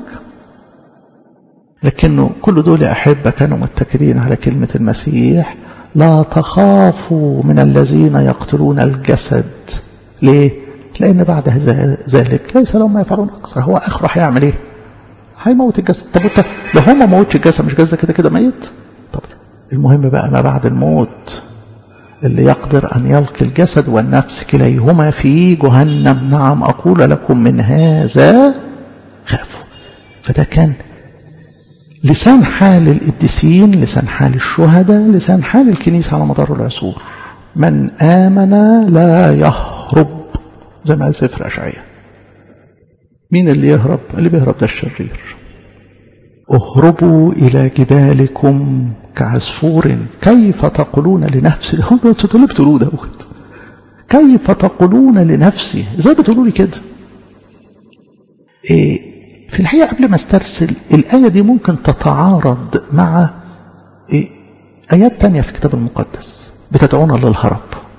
لكنه كل دول أحبة كانوا متكلين على كلمة المسيح لا تخافوا من الذين يقتلون الجسد ليه لأن بعد ذلك ليس لهم ما يفعلون أكثر هو آخره هيعمل إيه هيموت الجسد طب انت لو هو ما موتش الجسد مش جسد كده كده ميت طب المهم بقى ما بعد الموت اللي يقدر أن يلقي الجسد والنفس كليهما في جهنم نعم أقول لكم من هذا خافوا فده كان لسان حال القديسين لسان حال الشهداء لسان حال الكنيسة على مدار العصور من آمن لا يهرب زي ما قال سفر أشعية مين اللي يهرب اللي بيهرب ده الشرير اهربوا إلى جبالكم كعصفور كيف تقولون لنفسي هم انتوا اللي بتقولوه دوت كيف تقولون لنفسي ازاي بتقولوا لي كده إيه في الحقيقة قبل ما استرسل الآية دي ممكن تتعارض مع إيه آيات تانية في الكتاب المقدس بتدعونا للهرب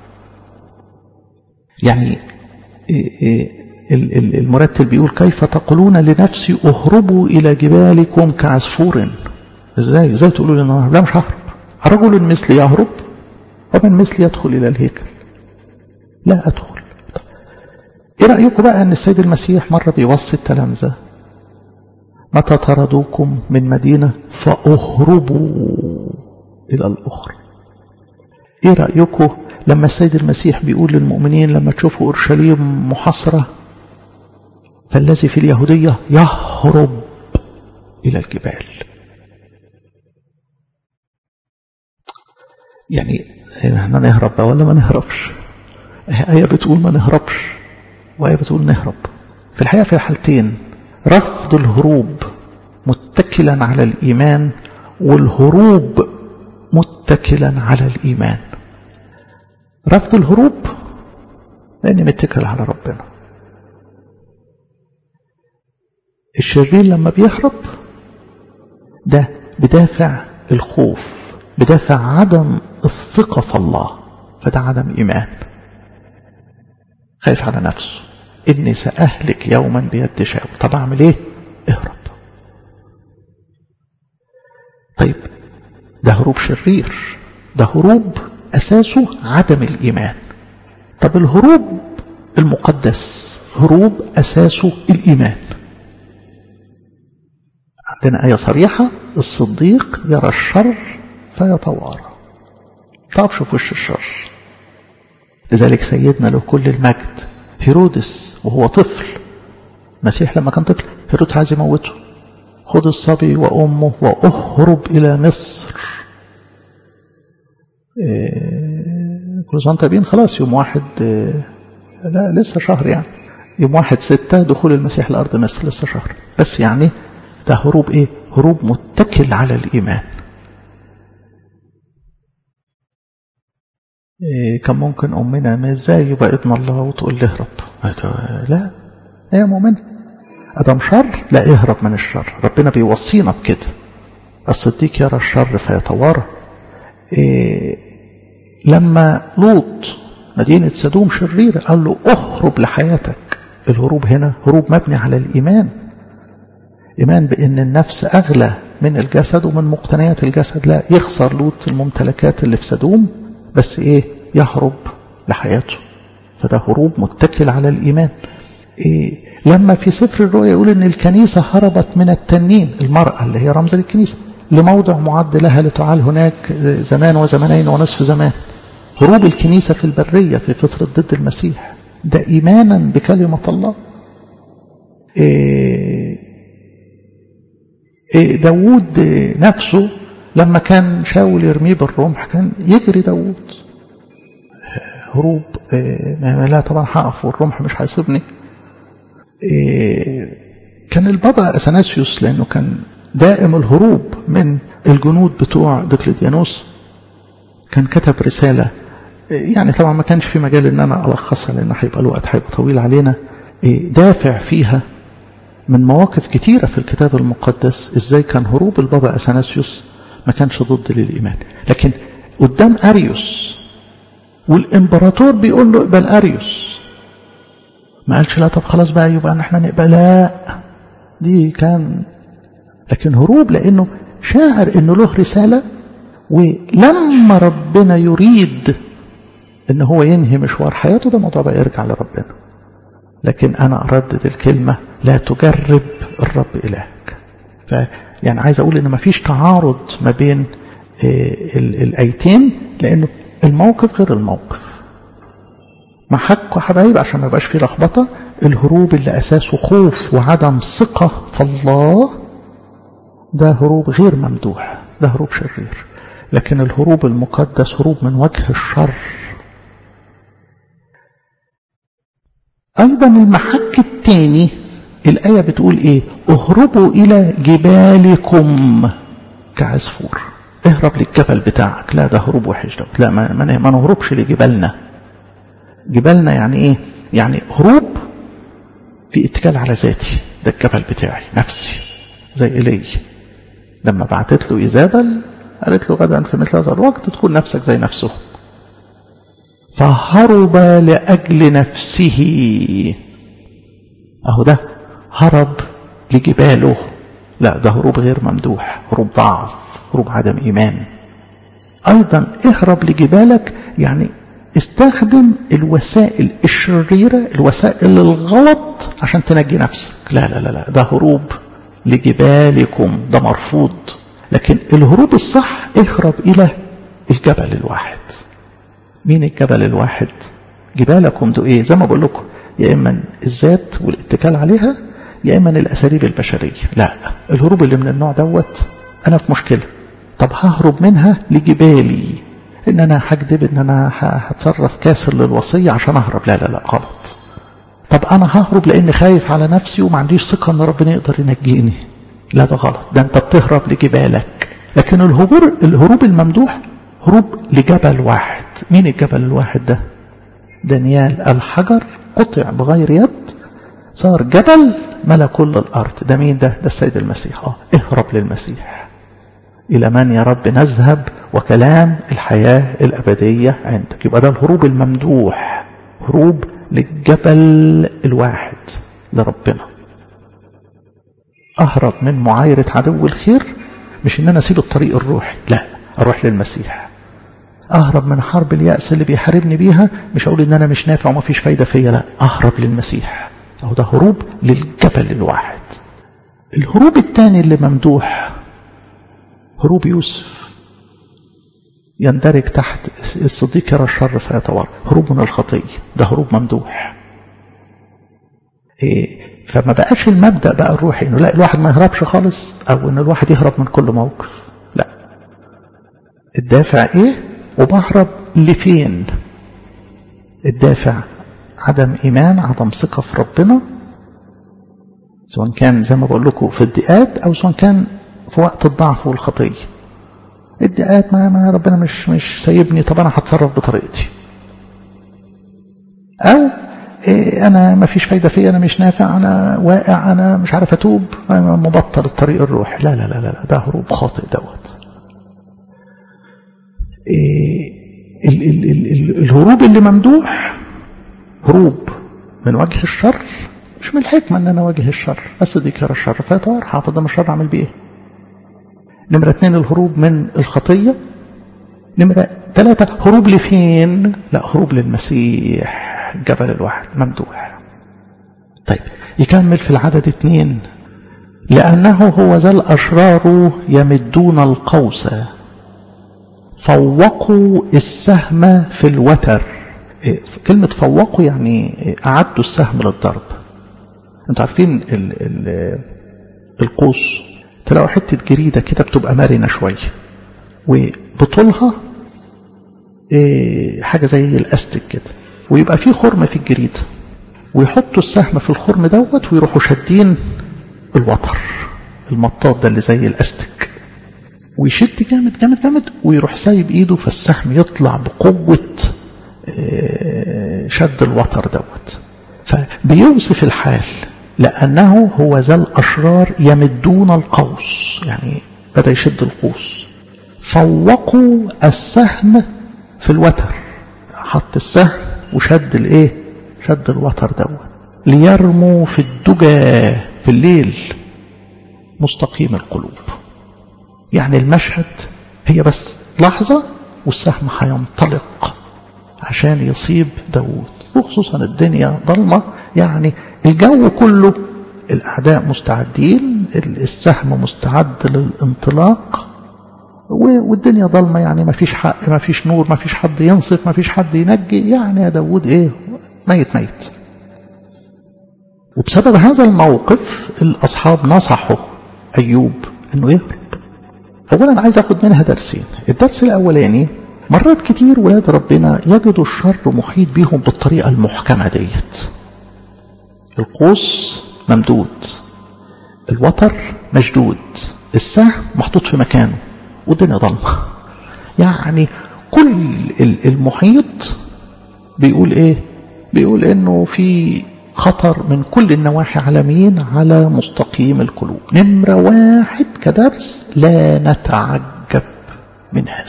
يعني إيه المرتل بيقول كيف تقولون لنفسي اهربوا إلى جبالكم كعصفور ازاي ازاي تقولوا لي انا لا مش ههرب رجل مثلي يهرب ومن مثلي يدخل إلى الهيكل لا أدخل ايه رأيكم بقى ان السيد المسيح مرة بيوصي التلامذة متى طردوكم من مدينة فأهربوا إلى الأخرى ايه رأيكم لما السيد المسيح بيقول للمؤمنين لما تشوفوا أورشليم محاصرة فالذي في اليهودية يهرب إلى الجبال يعني احنا نهرب بقى ولا ما نهربش آية بتقول ما نهربش وآية بتقول نهرب في الحقيقة في الحالتين رفض الهروب متكلا على الإيمان والهروب متكلا على الإيمان رفض الهروب لأني متكل على ربنا الشرير لما بيهرب ده بدافع الخوف بدافع عدم الثقة في الله فده عدم إيمان خايف على نفسه إني سأهلك يوما بيد شاو طب أعمل إيه اهرب طيب ده هروب شرير ده هروب أساسه عدم الإيمان طب الهروب المقدس هروب أساسه الإيمان عندنا آية صريحة الصديق يرى الشر فيتوارى تعرفش في وش الشر لذلك سيدنا له كل المجد هيرودس وهو طفل مسيح لما كان طفل هيرودس عايز يموته خذ الصبي وأمه وأهرب إلى مصر إيه كل سنة طيبين خلاص يوم واحد إيه لا لسه شهر يعني يوم واحد ستة دخول المسيح لأرض مصر لسه شهر بس يعني ده هروب ايه هروب متكل على الإيمان إيه كان ممكن أمنا ما ازاي يبقى ابن الله وتقول لي اهرب لا هي مؤمنة أدم شر لا اهرب من الشر ربنا بيوصينا بكده الصديق يرى الشر فيتوارى إيه لما لوط مدينة سدوم شريرة قال له اهرب لحياتك الهروب هنا هروب مبني على الإيمان إيمان بأن النفس أغلى من الجسد ومن مقتنيات الجسد لا يخسر لوط الممتلكات اللي في سدوم بس إيه يهرب لحياته فده هروب متكل على الإيمان إيه لما في سفر الرؤيا يقول أن الكنيسة هربت من التنين المرأة اللي هي رمز للكنيسة لموضع معد لها لتعال هناك زمان وزمانين ونصف زمان هروب الكنيسة في البرية في فترة ضد المسيح ده إيمانا بكلمة الله إيه إيه داود نفسه لما كان شاول يرميه بالرمح كان يجري داود هروب إيه لا طبعا هقف والرمح مش هيصيبني إيه كان البابا أثناسيوس لأنه كان دائم الهروب من الجنود بتوع دقلديانوس كان كتب رسالة يعني طبعا ما كانش في مجال ان انا الخصها لان هيبقى الوقت هيبقى طويل علينا دافع فيها من مواقف كتيرة في الكتاب المقدس ازاي كان هروب البابا اثناسيوس ما كانش ضد للايمان لكن قدام اريوس والامبراطور بيقول له اقبل اريوس ما قالش لا طب خلاص بقى يبقى احنا نقبل لا دي كان لكن هروب لانه شاعر انه له رسالة ولما ربنا يريد ان هو ينهي مشوار حياته ده موضوع بقى يرجع لربنا لكن انا اردد الكلمة لا تجرب الرب الهك فيعني عايز اقول ان مفيش تعارض ما بين الايتين لانه الموقف غير الموقف محك حبايب عشان ما يبقاش فيه لخبطه الهروب اللي اساسه خوف وعدم ثقه في الله ده هروب غير ممدوح ده هروب شرير لكن الهروب المقدس هروب من وجه الشر أيضا المحك الثاني الآية بتقول إيه اهربوا إلى جبالكم كعصفور اهرب للجبل بتاعك لا ده هروب وحش دوت لا ما, ما, ما نهربش لجبالنا جبالنا يعني ايه يعني هروب في اتكال على ذاتي ده الجبل بتاعي نفسي زي إلي لما بعتت له إيزابل قالت له غدا في مثل هذا الوقت تكون نفسك زي نفسه فهرب لأجل نفسه أهو ده هرب لجباله لا ده هروب غير ممدوح هروب ضعف هروب عدم إيمان أيضا اهرب لجبالك يعني استخدم الوسائل الشريرة الوسائل الغلط عشان تنجي نفسك لا لا لا لا ده هروب لجبالكم ده مرفوض لكن الهروب الصح اهرب إلى الجبل الواحد مين الجبل الواحد جبالكم دو ايه زي ما بقول لكم يا اما الذات والاتكال عليها يا اما الاساليب البشريه لا الهروب اللي من النوع دوت انا في مشكله طب ههرب منها لجبالي ان انا هكذب ان انا هتصرف كاسر للوصيه عشان اهرب لا لا لا غلط طب انا ههرب لاني خايف على نفسي وما عنديش ثقه ان ربنا يقدر ينجيني لا ده غلط ده انت بتهرب لجبالك لكن الهروب الهروب الممدوح هروب لجبل واحد مين الجبل الواحد ده دانيال الحجر قطع بغير يد صار جبل ملا كل الأرض ده مين ده ده السيد المسيح اه اهرب للمسيح إلى من يا رب نذهب وكلام الحياة الأبدية عندك يبقى ده الهروب الممدوح هروب للجبل الواحد لربنا أهرب من معايرة عدو الخير مش إن أنا أسيب الطريق الروحي لا أروح للمسيح أهرب من حرب اليأس اللي بيحاربني بيها مش أقول إن أنا مش نافع وما فيش فايدة فيا لا أهرب للمسيح أو ده هروب للجبل الواحد الهروب الثاني اللي ممدوح هروب يوسف يندرج تحت الصديق يرى الشر فيتورع هروب من الخطية ده هروب ممدوح إيه فما بقاش المبدأ بقى الروحي انه لا الواحد ما يهربش خالص او ان الواحد يهرب من كل موقف لا الدافع ايه وبهرب لفين الدافع عدم ايمان عدم ثقة في ربنا سواء كان زي ما بقول لكم في الضيقات او سواء كان في وقت الضعف والخطية الضيقات ما, ما ربنا مش مش سايبني طب انا هتصرف بطريقتي او إيه انا ما فيش فايده فيا انا مش نافع انا واقع انا مش عارف اتوب أنا مبطل الطريق الروح لا لا لا لا ده هروب خاطئ دوت إيه ال ال ال ال الهروب اللي ممدوح هروب من وجه الشر مش من الحكمه ان انا اواجه الشر اصدق يرى الشر فيتوار حافظ من الشر اعمل بيه ايه نمرة اثنين الهروب من الخطية نمرة ثلاثة هروب لفين لا هروب للمسيح الجبل الواحد ممدوح طيب يكمل في العدد اثنين لأنه هو ذا الأشرار يمدون القوس فوقوا السهم في الوتر كلمة فوقوا يعني أعدوا السهم للضرب انتوا عارفين ال ال القوس تلاقوا حتة جريدة كده بتبقى مرنة شوية وبطولها إيه حاجة زي الاستيك كده ويبقى فيه خرم في الجريدة ويحطوا السهم في الخرم دوت ويروحوا شادين الوتر المطاط ده اللي زي الاستيك ويشد جامد جامد جامد ويروح سايب ايده فالسهم يطلع بقوة إيه شد الوتر دوت فبيوصف الحال لأنه هو ذا الأشرار يمدون القوس يعني بدأ يشد القوس فوقوا السهم في الوتر حط السهم وشد الايه شد الوتر دوت ليرموا في الدجى في الليل مستقيم القلوب يعني المشهد هي بس لحظة والسهم هينطلق عشان يصيب داود وخصوصا الدنيا ضلمة يعني الجو كله الأعداء مستعدين السهم مستعد للانطلاق والدنيا ضلمة يعني ما فيش حق ما فيش نور ما فيش حد ينصف ما فيش حد ينجي يعني يا داود ايه ميت ميت وبسبب هذا الموقف الأصحاب نصحوا أيوب أنه يهرب أولا عايز أخد منها درسين الدرس الأولاني مرات كتير ولاد ربنا يجدوا الشر محيط بيهم بالطريقة المحكمة ديت القوس ممدود الوتر مشدود السهم محطوط في مكانه والدنيا ضلمة يعني كل المحيط بيقول ايه بيقول انه في خطر من كل النواحي عالميين على مستقيم القلوب نمرة واحد كدرس لا نتعجب من هذا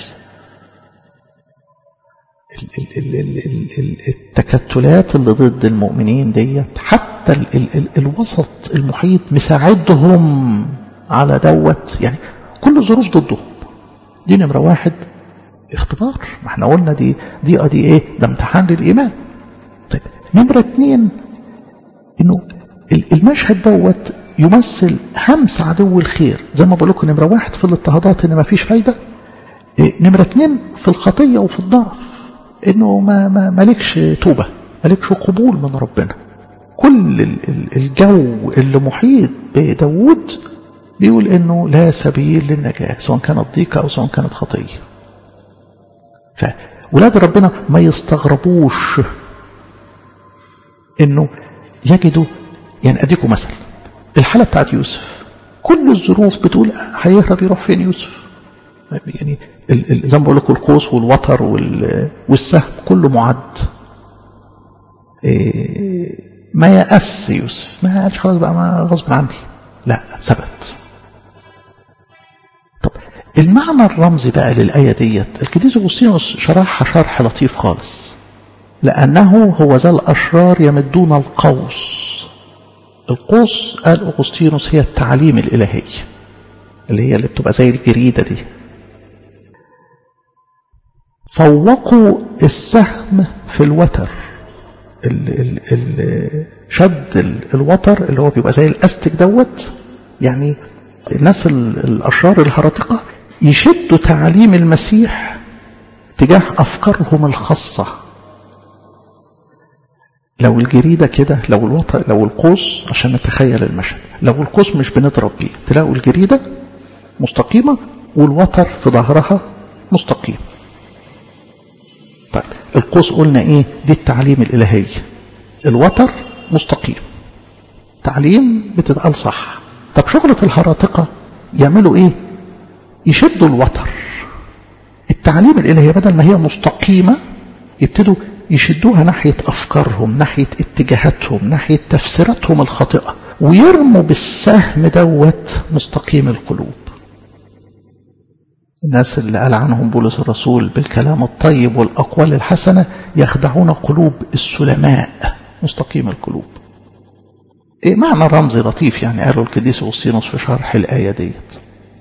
التكتلات اللي ضد المؤمنين ديت حتى ال ال ال الوسط المحيط مساعدهم على دوت يعني كل الظروف ضدهم دي نمرة واحد اختبار ما احنا قلنا دي دي ادي ايه ده امتحان للايمان طيب نمرة اتنين انه المشهد دوت يمثل همس عدو الخير زي ما بقول لكم نمرة واحد في الاضطهادات ان ما فيش فايدة إيه نمرة اتنين في الخطية وفي الضعف انه ما ما مالكش توبة مالكش قبول من ربنا كل الجو اللي محيط بداود بيقول انه لا سبيل للنجاة سواء كانت ضيقة او سواء كانت خطية فولاد ربنا ما يستغربوش انه يجدوا يعني اديكم مثلا الحالة بتاعت يوسف كل الظروف بتقول هيهرب يروح فين يوسف يعني زي ما بقول لكم القوس والوتر والسهم كله معد ما يأس يوسف ما قالش خلاص بقى ما غصب عني لا ثبت طب المعنى الرمزي بقى للآية ديت القديس أغسطينوس شرحها شرح لطيف خالص لأنه هو ذا الأشرار يمدون القوس القوس قال أغسطينوس هي التعليم الإلهي اللي هي اللي بتبقى زي الجريدة دي فوقوا السهم في الوتر ال ال ال شد الوتر اللي هو بيبقى زي الاستك دوت يعني الناس الاشرار الهرطقه يشدوا تعاليم المسيح تجاه افكارهم الخاصه لو الجريدة كده لو الوتر لو القوس عشان نتخيل المشهد لو القوس مش بنضرب بيه تلاقوا الجريدة مستقيمة والوتر في ظهرها مستقيم طيب القوس قلنا ايه دي التعليم الالهي الوتر مستقيم تعليم بتتقال صح طب شغلة الهراطقة يعملوا ايه يشدوا الوتر التعليم الالهي بدل ما هي مستقيمة يبتدوا يشدوها ناحية أفكارهم ناحية اتجاهاتهم ناحية تفسيراتهم الخاطئة ويرموا بالسهم دوت مستقيم القلوب الناس اللي قال عنهم بولس الرسول بالكلام الطيب والأقوال الحسنة يخدعون قلوب السلماء مستقيم القلوب إيه معنى رمزي لطيف يعني قالوا القديس أوسينوس في شرح الآية ديت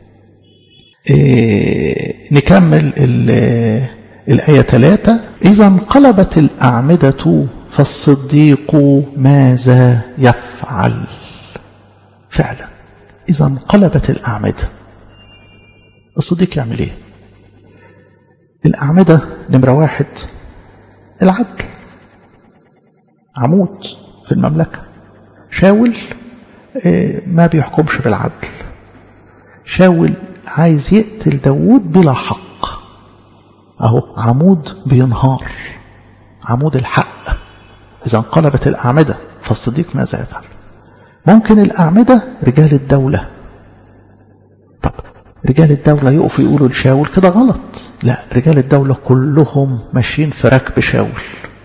إيه نكمل الآية ثلاثة إذا انقلبت الأعمدة فالصديق ماذا يفعل فعلا إذا انقلبت الأعمدة الصديق يعمل ايه الأعمدة نمرة واحد العدل عمود في المملكة شاول ما بيحكمش بالعدل شاول عايز يقتل داود بلا حق اهو عمود بينهار عمود الحق إذا انقلبت الأعمدة فالصديق ماذا يفعل ممكن الأعمدة رجال الدولة طب رجال الدولة يقفوا يقولوا لشاول كده غلط لا رجال الدولة كلهم ماشيين في ركب شاول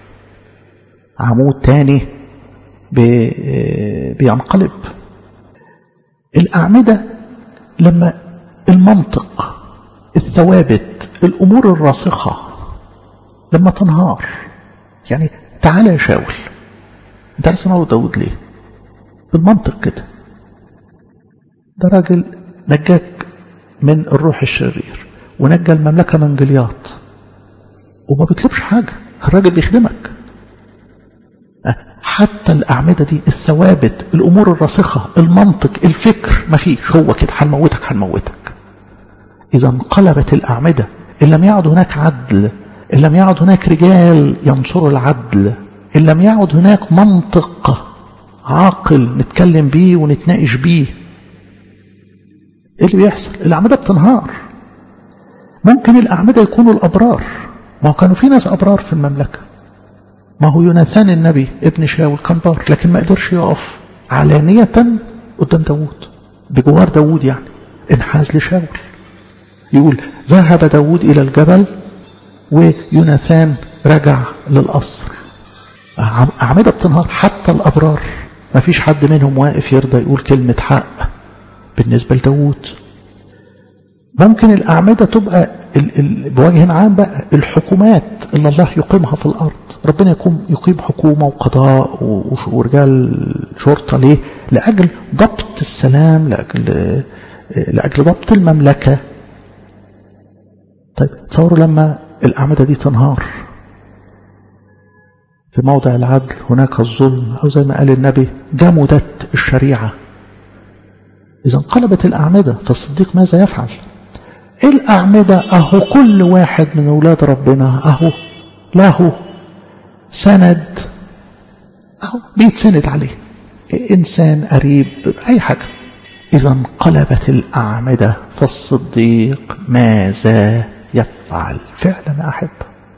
عمود تاني بي بينقلب الأعمدة لما المنطق الثوابت الأمور الراسخة لما تنهار يعني تعالى يا شاول انت عايز تنور داود ليه بالمنطق كده ده راجل نجاك من الروح الشرير ونجى المملكة من جلياط وما بيطلبش حاجة الراجل بيخدمك حتى الأعمدة دي الثوابت الأمور الراسخة المنطق الفكر ما فيش هو كده هنموتك هنموتك إذا انقلبت الأعمدة إن لم يعد هناك عدل إن لم يعد هناك رجال ينصروا العدل إن لم يعد هناك منطق عاقل نتكلم بيه ونتناقش بيه ايه اللي بيحصل الأعمدة بتنهار ممكن الأعمدة يكونوا الأبرار ما هو كانوا في ناس أبرار في المملكة ما هو يوناثان النبي ابن شاول كان بار لكن ما قدرش يقف علانية قدام داوود بجوار داوود يعني انحاز لشاول يقول ذهب داوود إلى الجبل ويوناثان رجع للقصر أعمدة بتنهار حتى الأبرار ما فيش حد منهم واقف يرضى يقول كلمة حق بالنسبة لداوود ممكن الأعمدة تبقى ال ال بوجه عام بقى الحكومات اللي الله يقيمها في الأرض ربنا يقوم يقيم حكومة وقضاء ورجال شرطة ليه لأجل ضبط السلام لأجل لأجل ضبط المملكة طيب تصوروا لما الأعمدة دي تنهار في موضع العدل هناك الظلم أو زي ما قال النبي جمدت الشريعة إذا انقلبت الأعمدة فالصديق ماذا يفعل الأعمدة أهو كل واحد من أولاد ربنا أهو له سند أهو بيتسند عليه إنسان قريب أي حاجة إذا انقلبت الأعمدة فالصديق ماذا يفعل فعلا أحب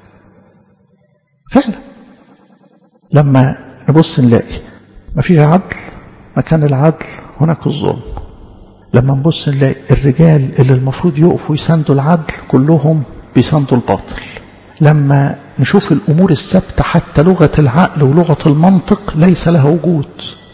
فعلا لما نبص نلاقي مفيش عدل مكان العدل هناك الظلم لما نبص نلاقي الرجال اللي المفروض يقفوا يساندوا العدل كلهم بيساندوا الباطل لما نشوف الأمور الثابتة حتى لغة العقل ولغة المنطق ليس لها وجود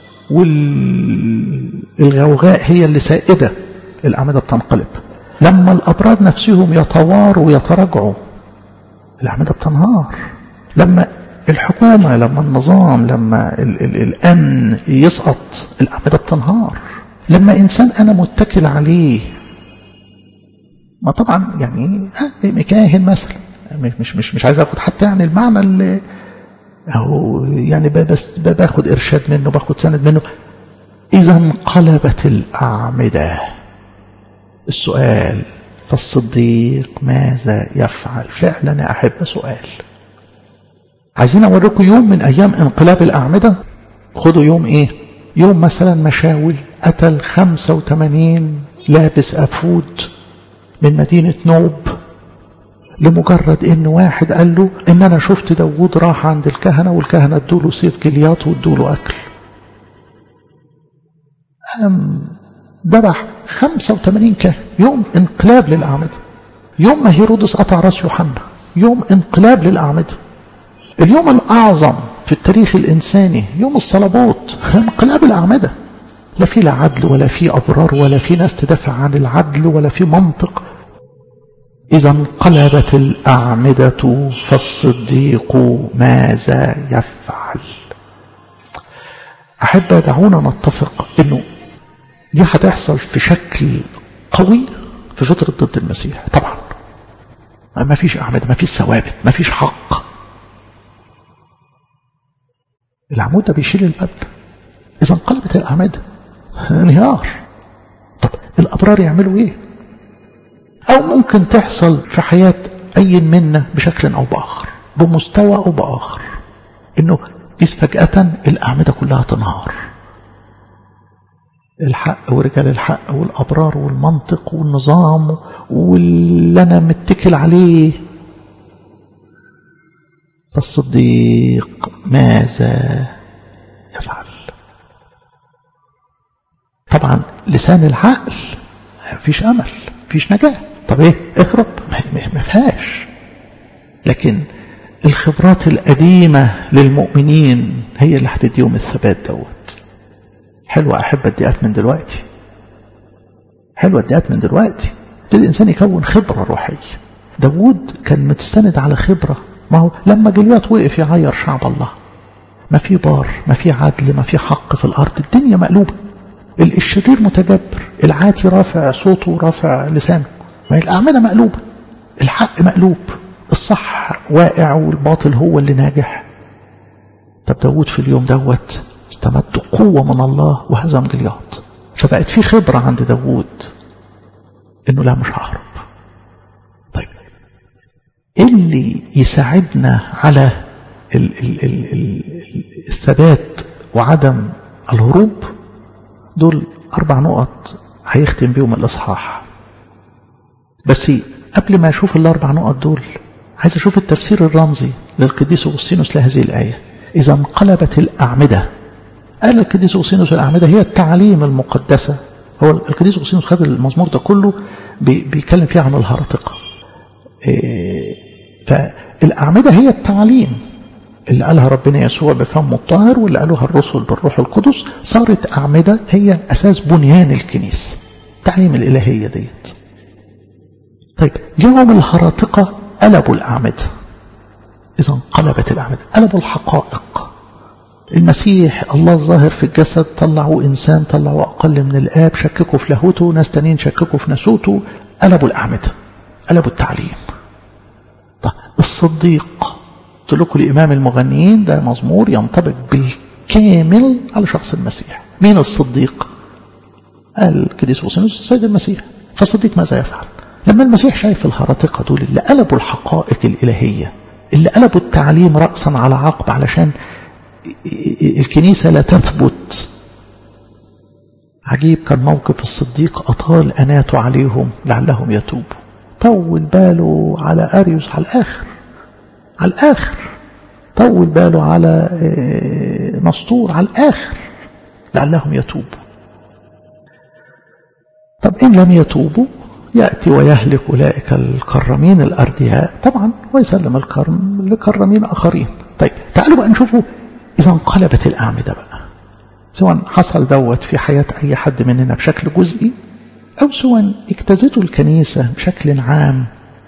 والغوغاء هي اللي سائدة الأعمدة بتنقلب لما الأبرار نفسهم يتواروا ويتراجعوا الأعمدة بتنهار لما الحكومة لما النظام لما ال ال الأمن يسقط الأعمدة بتنهار لما إنسان أنا متكل عليه ما طبعا يعني مكاهن مثلا مش مش مش عايز اخد حتى يعني المعنى اللي أو يعني بس باخد إرشاد منه باخد سند منه إذا انقلبت الأعمدة السؤال فالصديق ماذا يفعل فعلا يا أحب سؤال عايزين أوريكم يوم من أيام انقلاب الأعمدة خدوا يوم إيه يوم مثلا مشاول قتل 85 لابس أفود من مدينة نوب لمجرد ان واحد قال له ان انا شفت داوود راح عند الكهنة والكهنة ادوله سيف جلياط وادوله اكل أم ذبح 85 كاهن يوم انقلاب للأعمدة يوم ما هيرودس قطع راس يوحنا يوم انقلاب للأعمدة اليوم الأعظم في التاريخ الإنساني يوم الصلبوت انقلاب الأعمدة لا في لا عدل ولا في أبرار ولا في ناس تدافع عن العدل ولا في منطق إذا انقلبت الأعمدة فالصديق ماذا يفعل أحب دعونا نتفق أنه دي هتحصل في شكل قوي في فترة ضد المسيح طبعا ما فيش أعمدة ما فيش ثوابت ما فيش حق العمود ده بيشيل المبنى إذا انقلبت الأعمدة انهيار طب الأبرار يعملوا إيه أو ممكن تحصل في حياة أي منا بشكل أو بآخر بمستوى أو بآخر إنه إذ فجأة الأعمدة كلها تنهار الحق ورجال الحق والأبرار والمنطق والنظام واللي أنا متكل عليه فالصديق ماذا يفعل طبعا لسان العقل مفيش أمل مفيش نجاة طب ايه اهرب ما فيهاش لكن الخبرات القديمة للمؤمنين هي اللي هتديهم الثبات دوت حلوة أحب الدقات من دلوقتي حلوة الدقات من دلوقتي يبتدي الإنسان يكون خبرة روحية داوود كان متستند على خبرة ما هو لما جليات وقف يعير شعب الله ما في بار ما في عدل ما في حق في الأرض الدنيا مقلوبة الشرير متجبر العاتي رافع صوته ورافع لسانه ما هي الأعمدة مقلوبة الحق مقلوب الصح واقع والباطل هو اللي ناجح طب داود في اليوم دوت استمد قوة من الله وهزم جلياط فبقت في خبرة عند داود انه لا مش ههرب طيب ايه اللي يساعدنا على ال ال ال ال الثبات وعدم الهروب دول أربع نقط هيختم بيهم الإصحاح بس قبل ما أشوف الأربع نقط دول عايز أشوف التفسير الرمزي للقديس أغسطينوس لهذه الآية إذا انقلبت الأعمدة قال القديس أغسطينوس الأعمدة هي التعاليم المقدسة هو القديس أغسطينوس خد المزمور ده كله بيتكلم فيه عن الهرطقة إيه فالأعمدة هي التعاليم اللي قالها ربنا يسوع بفم الطاهر واللي قالوها الرسل بالروح القدس صارت أعمدة هي أساس بنيان الكنيسة التعليم الإلهية ديت طيب جاءهم الهراطقة قلبوا الأعمدة إذا انقلبت الأعمدة قلبوا الحقائق المسيح الله الظاهر في الجسد طلعوا إنسان طلعوا أقل من الآب شككوا في لاهوته ناس تانيين شككوا في ناسوته قلبوا الأعمدة قلبوا التعليم طيب الصديق قلت لكم لإمام المغنيين ده مزمور ينطبق بالكامل على شخص المسيح مين الصديق قال كديس أوسينوس السيد المسيح فالصديق ماذا يفعل لما المسيح شايف الهرطقة دول اللي قلبوا الحقائق الإلهية اللي قلبوا التعليم رأسا على عقب علشان الكنيسة لا تثبت عجيب كان موقف الصديق أطال أناته عليهم لعلهم يتوبوا طول باله على أريوس على الآخر على الآخر طول باله على نسطور على الآخر لعلهم يتوبوا طب إن لم يتوبوا يأتي ويهلك أولئك الكرمين الأردياء طبعا ويسلم الكرم لكرمين آخرين طيب تعالوا بقى نشوفوا إذا انقلبت الأعمدة بقى سواء حصل دوت في حياة أي حد مننا بشكل جزئي أو سواء اجتازته الكنيسة بشكل عام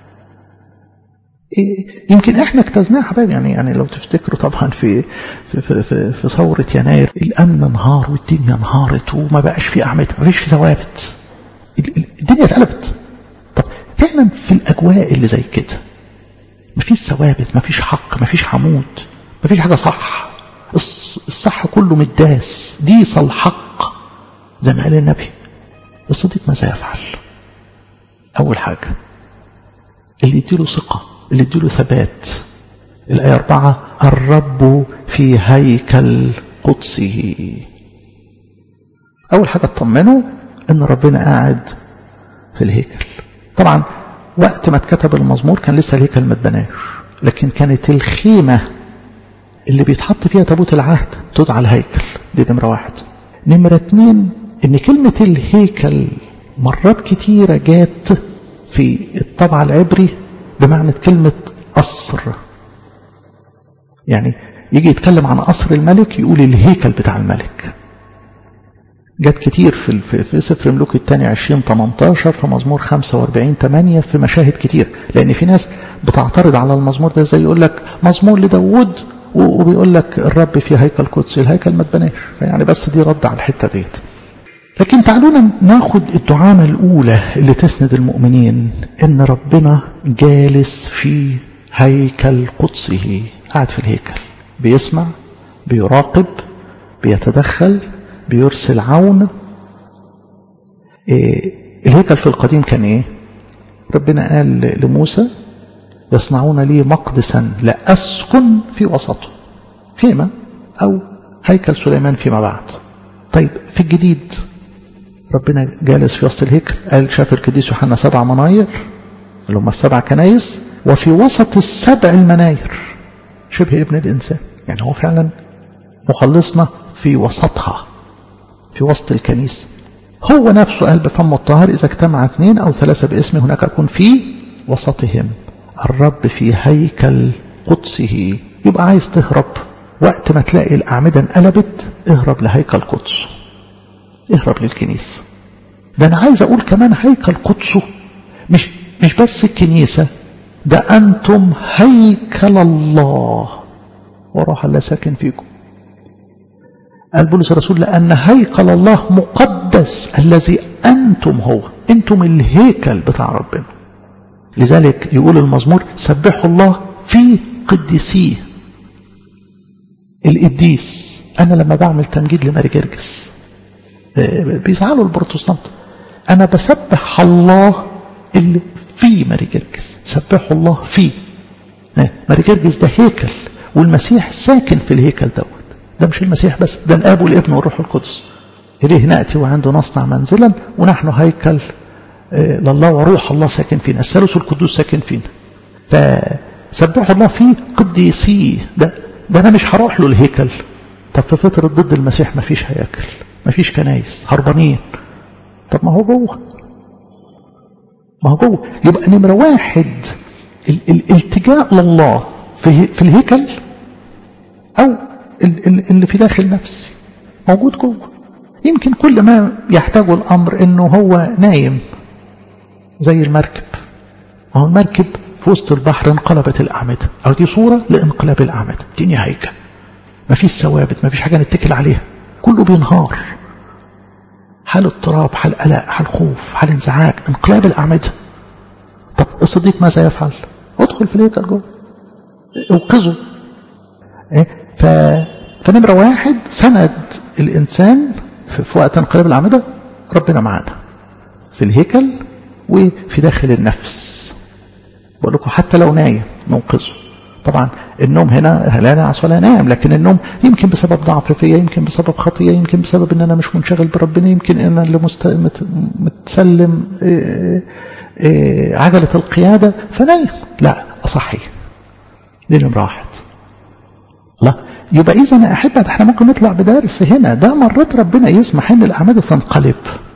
يمكن احنا اجتزناها حبايبي يعني يعني لو تفتكروا طبعا في في في, في, في ثوره يناير الامن انهار والدنيا انهارت وما بقاش في اعمده ما فيش في ثوابت الدنيا اتقلبت طب فعلا في الاجواء اللي زي كده ما فيش ثوابت ما فيش حق ما فيش عمود ما فيش حاجه صح الصح كله متداس ديس الحق زي ما قال النبي الصديق ماذا يفعل اول حاجه اللي يديله ثقه اللي يديله ثبات الآية أربعة الرب في هيكل قدسه أول حاجة اطمنوا إن ربنا قاعد في الهيكل طبعا وقت ما اتكتب المزمور كان لسه الهيكل ما اتبناش لكن كانت الخيمة اللي بيتحط فيها تابوت العهد تدعى الهيكل دي نمرة واحد نمرة اتنين إن كلمة الهيكل مرات كتيرة جات في الطبع العبري بمعنى كلمة قصر يعني يجي يتكلم عن قصر الملك يقول الهيكل بتاع الملك جت كتير في في سفر ملوك الثاني 20 18 في مزمور 45 8 في مشاهد كتير لان في ناس بتعترض على المزمور ده زي يقول لك مزمور لداوود وبيقول لك الرب في هيكل قدسي الهيكل ما اتبناش فيعني بس دي رد على الحته ديت لكن تعالونا ناخد الدعامة الأولى اللي تسند المؤمنين إن ربنا جالس في هيكل قدسه قاعد في الهيكل بيسمع بيراقب بيتدخل بيرسل عون إيه الهيكل في القديم كان ايه ربنا قال لموسى يصنعون لي مقدسا لأسكن في وسطه خيمة أو هيكل سليمان فيما بعد طيب في الجديد ربنا جالس في وسط الهيكل قال شاف القديس يوحنا سبع مناير اللي هم السبع كنايس وفي وسط السبع المناير شبه ابن الإنسان يعني هو فعلا مخلصنا في وسطها في وسط الكنيسة هو نفسه قال بفم الطاهر إذا اجتمع اثنين أو ثلاثة باسم هناك أكون في وسطهم الرب في هيكل قدسه يبقى عايز تهرب وقت ما تلاقي الأعمدة انقلبت اهرب لهيكل قدس اهرب للكنيسة ده أنا عايز أقول كمان هيكل قدسه مش مش بس الكنيسة ده أنتم هيكل الله وروح الله ساكن فيكم قال بولس الرسول لأن هيكل الله مقدس الذي أنتم هو أنتم الهيكل بتاع ربنا لذلك يقول المزمور سبحوا الله في قدسيه القديس أنا لما بعمل تمجيد لماري جرجس بيزعلوا البروتستانت أنا بسبح الله اللي في ماري جرجس سبحوا الله فيه ماري جرجس ده هيكل والمسيح ساكن في الهيكل دوت ده مش المسيح بس ده الاب والابن والروح القدس اليه ناتي وعنده نصنع منزلا ونحن هيكل لله وروح الله ساكن فينا الثالوث القدوس ساكن فينا سبحوا الله فيه قديسيه ده ده انا مش هروح له الهيكل طب في فترة ضد المسيح ما فيش هياكل ما فيش كنايس هربانين طب ما هو جوه ما هو جوه يبقى نمرة واحد الالتجاء لله في, في الهيكل أو اللي في داخل نفسي موجود جوه يمكن كل ما يحتاجه الأمر إنه هو نايم زي المركب ما هو المركب في وسط البحر انقلبت الأعمدة أو دي صورة لانقلاب الأعمدة الدنيا هيكل ما فيش ثوابت ما فيش حاجة نتكل عليها كله بينهار حال اضطراب حال قلق حال خوف حال انزعاج انقلاب الأعمدة طب الصديق ماذا يفعل ادخل في الهيكل جوه اوقظه إيه؟ ف... فنمرة واحد سند الإنسان في, في وقت انقلاب الأعمدة ربنا معانا في الهيكل وفي داخل النفس بقول لكم حتى لو نايم ننقذه طبعا النوم هنا لا نعس ولا نام لكن النوم يمكن بسبب ضعف فيا يمكن بسبب خطية يمكن بسبب ان انا مش منشغل بربنا يمكن ان انا اللي مست... متسلم إيه إيه عجلة القيادة فنايم لا اصحي دي نمرة واحد لا يبقى اذا انا احب احنا ممكن نطلع بدرس هنا ده مرات ربنا يسمح ان الاعمده تنقلب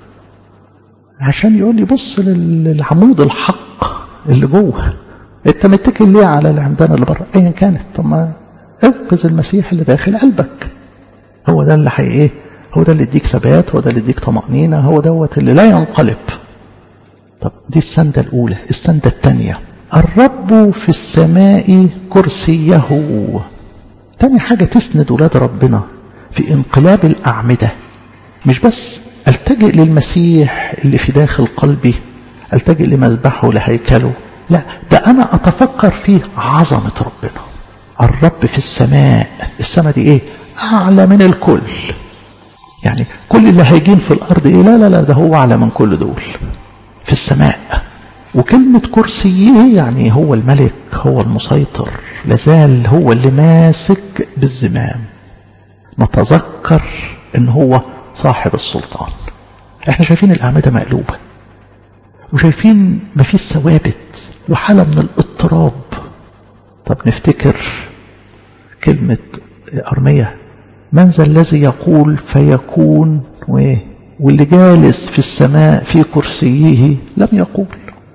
عشان يقول لي بص للعمود الحق اللي جوه انت متكل ليه على العمدان اللي بره ايا كانت طب ما انقذ المسيح اللي داخل قلبك هو ده اللي حي ايه هو ده اللي يديك ثبات هو ده اللي يديك طمأنينة هو دوت اللي لا ينقلب طب دي السندة الأولى السندة الثانية الرب في السماء كرسيه تاني حاجة تسند ولاد ربنا في انقلاب الأعمدة مش بس التجئ للمسيح اللي في داخل قلبي التجئ لمذبحه لهيكله لا ده أنا أتفكر في عظمة ربنا الرب في السماء السماء دي إيه أعلى من الكل يعني كل اللي هيجين في الأرض إيه لا لا لا ده هو أعلى من كل دول في السماء وكلمة كرسيه يعني هو الملك هو المسيطر لازال هو اللي ماسك بالزمام نتذكر ان هو صاحب السلطان احنا شايفين الأعمدة مقلوبة وشايفين مفيش ثوابت وحالة من الاضطراب طب نفتكر كلمة أرمية من ذا الذي يقول فيكون وإيه واللي جالس في السماء في كرسيه لم يقول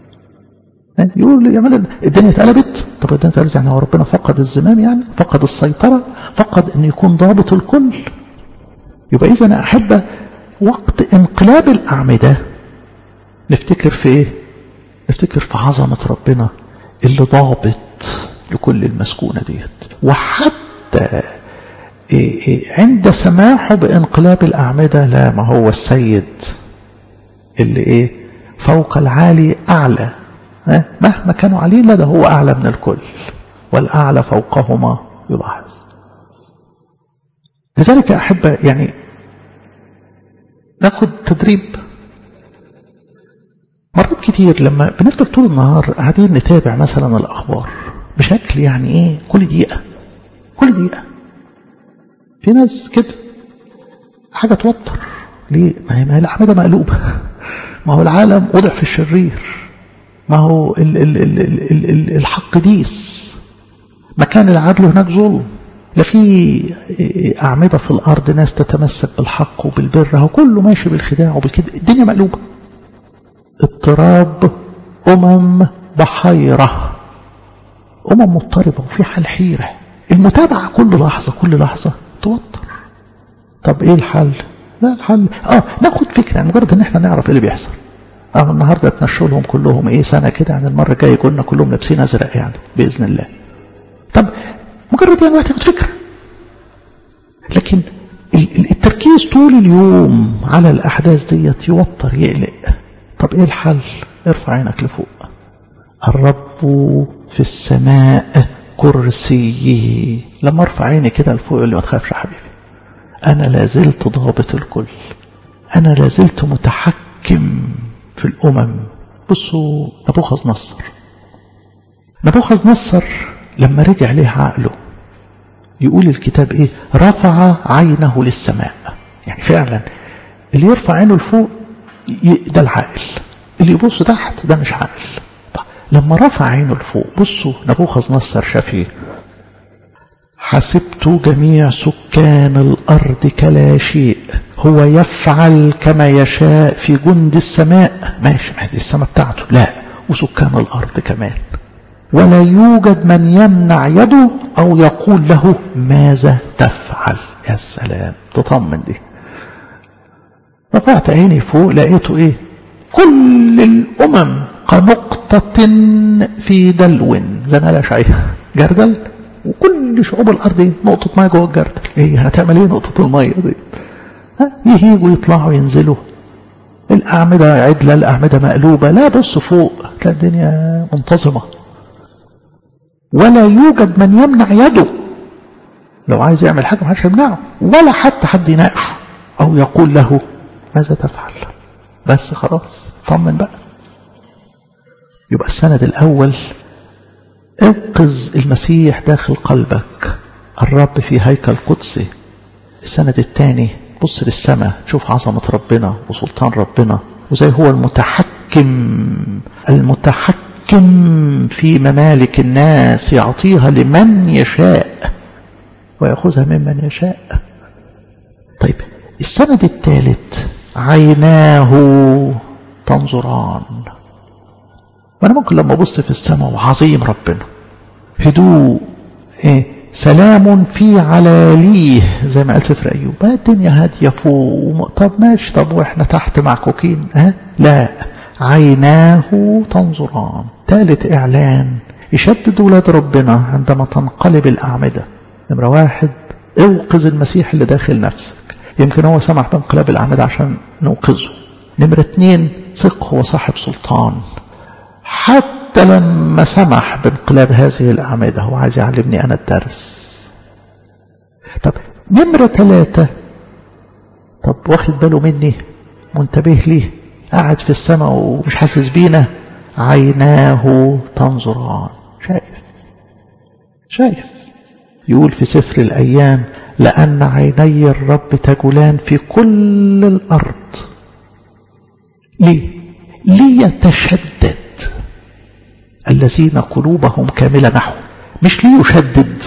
يقول يعمل الدنيا اتقلبت طب الدنيا اتقلبت يعني هو ربنا فقد الزمام يعني فقد السيطرة فقد ان يكون ضابط الكل يبقى اذا انا احب وقت انقلاب الاعمدة نفتكر في ايه نفتكر في عظمة ربنا اللي ضابط لكل المسكونة ديت وحتى إيه إيه عند سماحه بانقلاب الأعمدة لا ما هو السيد اللي ايه فوق العالي أعلى مهما كانوا عليه لا ده هو أعلى من الكل والأعلى فوقهما يلاحظ لذلك أحب يعني ناخد تدريب مرات كتير لما بنفضل طول النهار قاعدين نتابع مثلا الأخبار بشكل يعني إيه كل دقيقة كل دقيقة في ناس كده حاجة توتر ليه؟ ما هي ما هي الأعمدة مقلوبة ما هو العالم وضع في الشرير ما هو ال ال ال ال ال ال الحق ديس مكان العدل هناك ظلم لا في أعمدة في الأرض ناس تتمسك بالحق وبالبر هو كله ماشي بالخداع وبالكده الدنيا مقلوبة اضطراب أمم بحيرة أمم مضطربة وفي حال حيرة المتابعة كل لحظة كل لحظة توتر طب ايه الحل لا الحل اه ناخد فكرة يعني مجرد ان احنا نعرف ايه اللي بيحصل اه النهاردة تمشوا لهم كلهم ايه سنة كده يعني المرة الجاية كنا كلهم لابسين ازرق يعني بإذن الله طب مجرد يعني واحد ياخد فكرة لكن التركيز طول اليوم على الأحداث ديت يوتر يقلق طب ايه الحل ارفع عينك لفوق الرب في السماء كرسيه لما ارفع عيني كده لفوق يقول لي ما تخافش يا حبيبي انا لازلت ضابط الكل انا لازلت متحكم في الامم بصوا نبوخذ نصر نبوخذ نصر لما رجع ليه عقله يقول الكتاب ايه رفع عينه للسماء يعني فعلا اللي يرفع عينه لفوق ده العاقل اللي يبص تحت ده مش عاقل لما رفع عينه لفوق بصوا نبوخذ نصر شاف ايه حسبت جميع سكان الأرض كلا شيء هو يفعل كما يشاء في جند السماء ماشي ما دي السماء بتاعته لا وسكان الأرض كمان ولا يوجد من يمنع يده أو يقول له ماذا تفعل يا سلام تطمن دي رفعت عيني فوق لقيته ايه كل الأمم كنقطة في دلو زي ما قال جردل وكل شعوب الارض نقطه ميه جوه الجردل ايه هتعمل ايه نقطه الميه دي ها يهيجوا يطلعوا ينزلوا الاعمده عدله الاعمده مقلوبه لا بص فوق تلاقي الدنيا منتظمه ولا يوجد من يمنع يده لو عايز يعمل حاجه محدش يمنعه ولا حتى حد يناقشه او يقول له ماذا تفعل بس خلاص طمن بقى يبقى السند الاول انقذ المسيح داخل قلبك الرب في هيكل قدسي السند الثاني بص للسماء تشوف عظمة ربنا وسلطان ربنا وزي هو المتحكم المتحكم في ممالك الناس يعطيها لمن يشاء ويأخذها ممن يشاء طيب السند الثالث عيناه تنظران وانا ممكن لما ابص في السماء وعظيم ربنا هدوء إيه سلام في علاليه زي ما قال سفر ايوب بقى الدنيا هاديه فوق طب ماشي طب واحنا تحت معكوكين ها لا عيناه تنظران ثالث اعلان يشدد ولاد ربنا عندما تنقلب الاعمده نمره واحد اوقظ المسيح اللي داخل نفسك يمكن هو سمح بانقلاب الاعمده عشان نوقظه نمره اثنين ثق هو صاحب سلطان حتى لما سمح بانقلاب هذه الأعمدة هو عايز يعلمني أنا الدرس طب نمرة ثلاثة طب واخد باله مني منتبه ليه قاعد في السماء ومش حاسس بينا عيناه تنظران شايف شايف يقول في سفر الأيام لأن عيني الرب تجولان في كل الأرض ليه ليتشدد الذين قلوبهم كاملة نحو مش ليشدد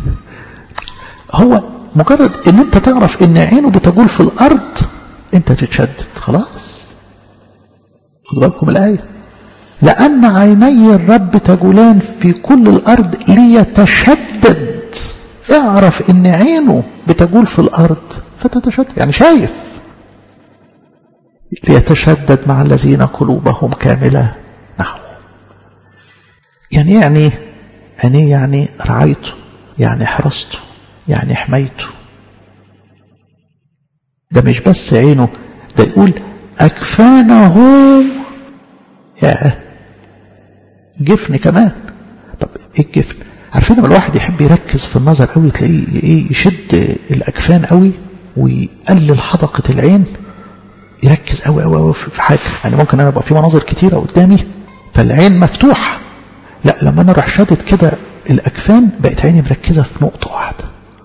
هو مجرد ان انت تعرف ان عينه بتجول في الارض انت تتشدد خلاص خدوا بالكم الايه لان عيني الرب تجولان في كل الارض ليتشدد اعرف ان عينه بتجول في الارض فتتشدد يعني شايف ليتشدد مع الذين قلوبهم كامله نحو يعني يعني يعني يعني رعايته يعني حرسته يعني حمايته ده مش بس عينه ده يقول أكفانه يا جفن كمان طب ايه الجفن عارفين لما الواحد يحب يركز في النظر قوي تلاقيه ايه يشد الاكفان قوي ويقلل حدقه العين يركز قوي قوي قوي في حاجه يعني ممكن انا ابقى في مناظر كتيره قدامي فالعين مفتوحه لا لما انا اروح شادد كده الاكفان بقت عيني مركزه في نقطه واحده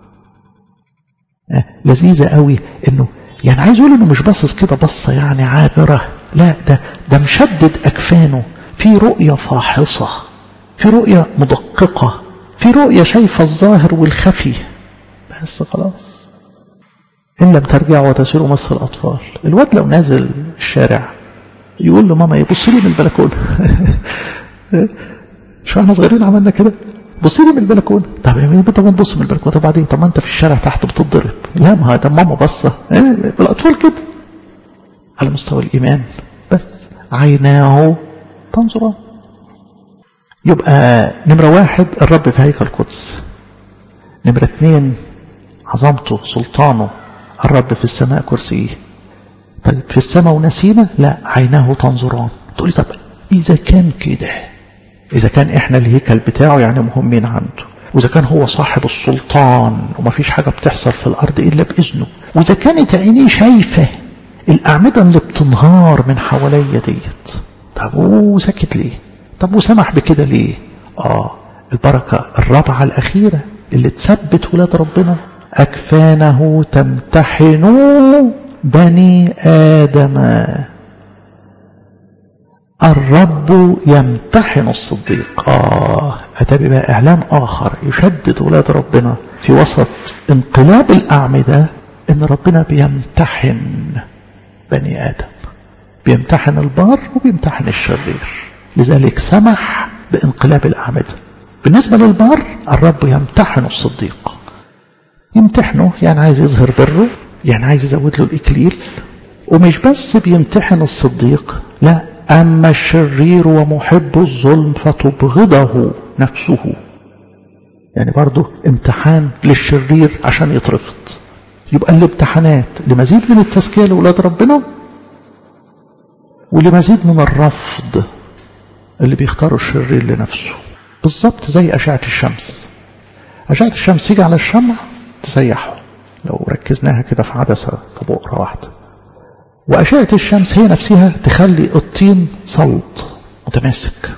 آه لذيذه قوي انه يعني عايز اقول انه مش باصص كده بصه يعني عابره لا ده ده مشدد اكفانه في رؤيه فاحصه في رؤيه مدققه في رؤيه شايفه الظاهر والخفي بس خلاص ان لم ترجعوا وتسيروا مصر الاطفال الواد لو نازل الشارع يقول له ماما يبص لي من البلكونه شو احنا صغيرين عملنا كده بص لي من البلكونه طب يا طب ما تبص من البلكونه طب بعدين طب ما انت في الشارع تحت بتتضرب لا ما هذا ماما بصه إيه؟ الاطفال كده على مستوى الايمان بس عيناه تنظران يبقى نمرة واحد الرب في هيكل القدس نمرة اثنين عظمته سلطانه الرب في السماء كرسيه طيب في السماء ونسينا لا عيناه تنظران تقولي طب إذا كان كده إذا كان إحنا الهيكل بتاعه يعني مهمين عنده وإذا كان هو صاحب السلطان وما فيش حاجة بتحصل في الأرض إلا بإذنه وإذا كانت عينيه شايفة الأعمدة اللي بتنهار من حواليا ديت طب وسكت ليه طب وسمح بكده ليه آه البركة الرابعة الأخيرة اللي تثبت ولاد ربنا أكفانه تمتحن بني آدم الرب يمتحن الصديق آه أتى بقى إعلان آخر يشدد ولاد ربنا في وسط انقلاب الأعمدة إن ربنا بيمتحن بني آدم بيمتحن البار وبيمتحن الشرير لذلك سمح بانقلاب الأعمدة بالنسبة للبار الرب يمتحن الصديق يمتحنه يعني عايز يظهر بره يعني عايز يزود له الإكليل ومش بس بيمتحن الصديق لا أما الشرير ومحب الظلم فتبغضه نفسه يعني برضه امتحان للشرير عشان يترفض يبقى الامتحانات لمزيد من التزكية لأولاد ربنا ولمزيد من الرفض اللي بيختاروا الشرير لنفسه بالظبط زي أشعة الشمس أشعة الشمس تيجي على الشمع تسيحه لو ركزناها كده في عدسة في بؤرة واحدة وأشعة الشمس هي نفسها تخلي الطين صلد متماسك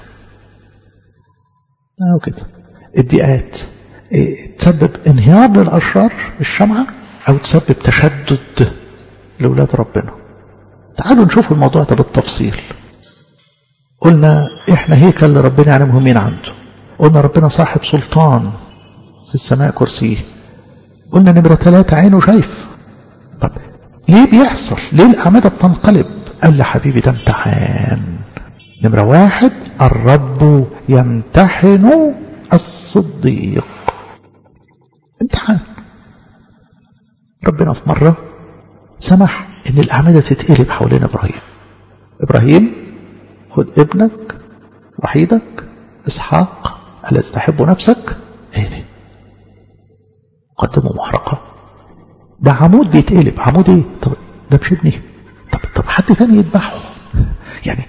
أو كده الضيقات إيه تسبب انهيار للأشرار الشمعة أو تسبب تشدد لأولاد ربنا تعالوا نشوف الموضوع ده بالتفصيل قلنا احنا هيكل ربنا يعني مهمين عنده قلنا ربنا صاحب سلطان في السماء كرسيه قلنا نمرة ثلاثة عينه شايف طب ليه بيحصل ليه الأعمدة بتنقلب قال لي حبيبي ده امتحان نمرة واحد الرب يمتحن الصديق امتحان ربنا في مرة سمح ان الأعمدة تتقلب حوالين إبراهيم إبراهيم خد ابنك وحيدك إسحاق الذي تحب نفسك ايه دي قدمه محرقة ده عمود بيتقلب عمود ايه طب ده مش ابني طب طب حد ثاني يذبحه يعني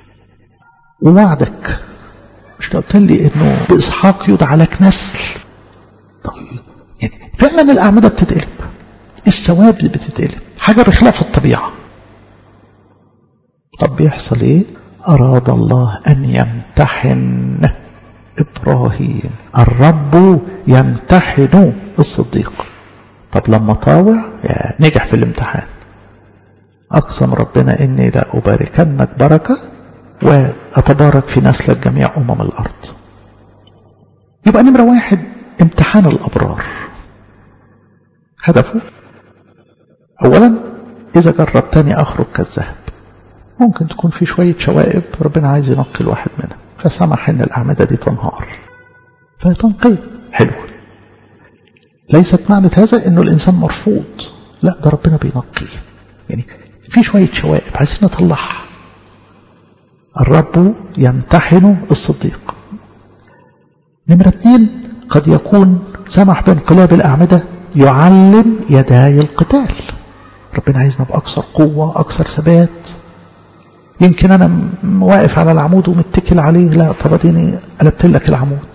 ووعدك مش قلت لي انه باسحاق يدعى لك نسل طب يعني فعلا الاعمده بتتقلب الثواب بتتقلب حاجه بخلاف الطبيعه طب بيحصل ايه اراد الله ان يمتحن ابراهيم الرب يمتحن الصديق طب لما طاوع نجح في الامتحان أقسم ربنا إني لا أباركنك بركة وأتبارك في نسلك جميع أمم الأرض يبقى نمرة واحد امتحان الأبرار هدفه أولا إذا جربتني أخرج كالذهب ممكن تكون في شوية شوائب ربنا عايز ينقي الواحد منها فسمح إن الأعمدة دي تنهار فتنقي حلو ليست معنى هذا انه الانسان مرفوض لا ده ربنا بينقيه يعني في شوية شوائب عايزين نطلعها الرب يمتحن الصديق نمرة اثنين قد يكون سمح بانقلاب الأعمدة يعلم يداي القتال ربنا عايزنا بأكثر قوة أكثر ثبات يمكن أنا واقف على العمود ومتكل عليه لا طب اديني قلبت لك العمود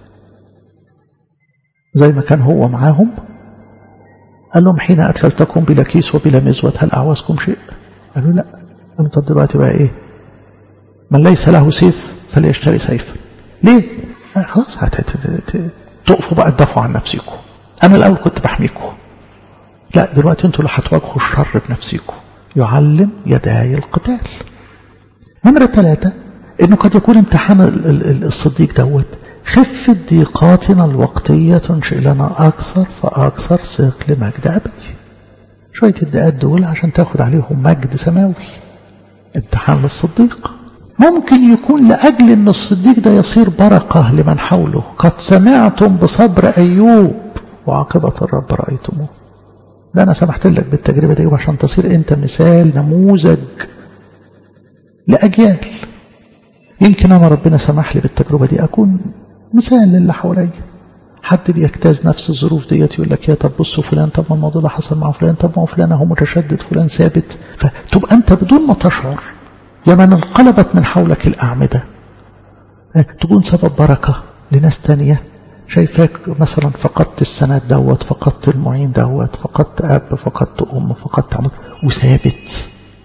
زي ما كان هو معاهم قال لهم حين أرسلتكم بلا كيس وبلا مزود هل أعوزكم شيء قالوا لا قالوا طب دلوقتي بقى إيه من ليس له سيف فليشتري سيفا ليه آه خلاص تقفوا بقى تدافعوا عن نفسكم أنا الأول كنت بحميكم لا دلوقتي انتوا اللي هتواجهوا الشر بنفسكم يعلم يداي القتال نمرة ثلاثة انه قد يكون امتحان الصديق دوت خفة ضيقاتنا الوقتية تنشئ لنا أكثر فأكثر ثقل مجد أبدي شوية الدقات دول عشان تاخد عليهم مجد سماوي امتحان للصديق ممكن يكون لأجل أن الصديق ده يصير بركة لمن حوله قد سمعتم بصبر أيوب وعاقبة الرب رأيتموه ده أنا سمحت لك بالتجربة دي عشان تصير أنت مثال نموذج لأجيال يمكن أنا ربنا سمح لي بالتجربة دي أكون مثال للي حواليا حد بيجتاز نفس الظروف ديت يقول لك يا طب بصوا فلان طب ما الموضوع ده حصل مع فلان طب ما هو فلان هو متشدد فلان ثابت فتبقى انت بدون ما تشعر يا من انقلبت من حولك الأعمدة تكون سبب بركة لناس تانية شايفاك مثلا فقدت السند دوت فقدت المعين دوت فقدت أب فقدت أم فقدت عمود وثابت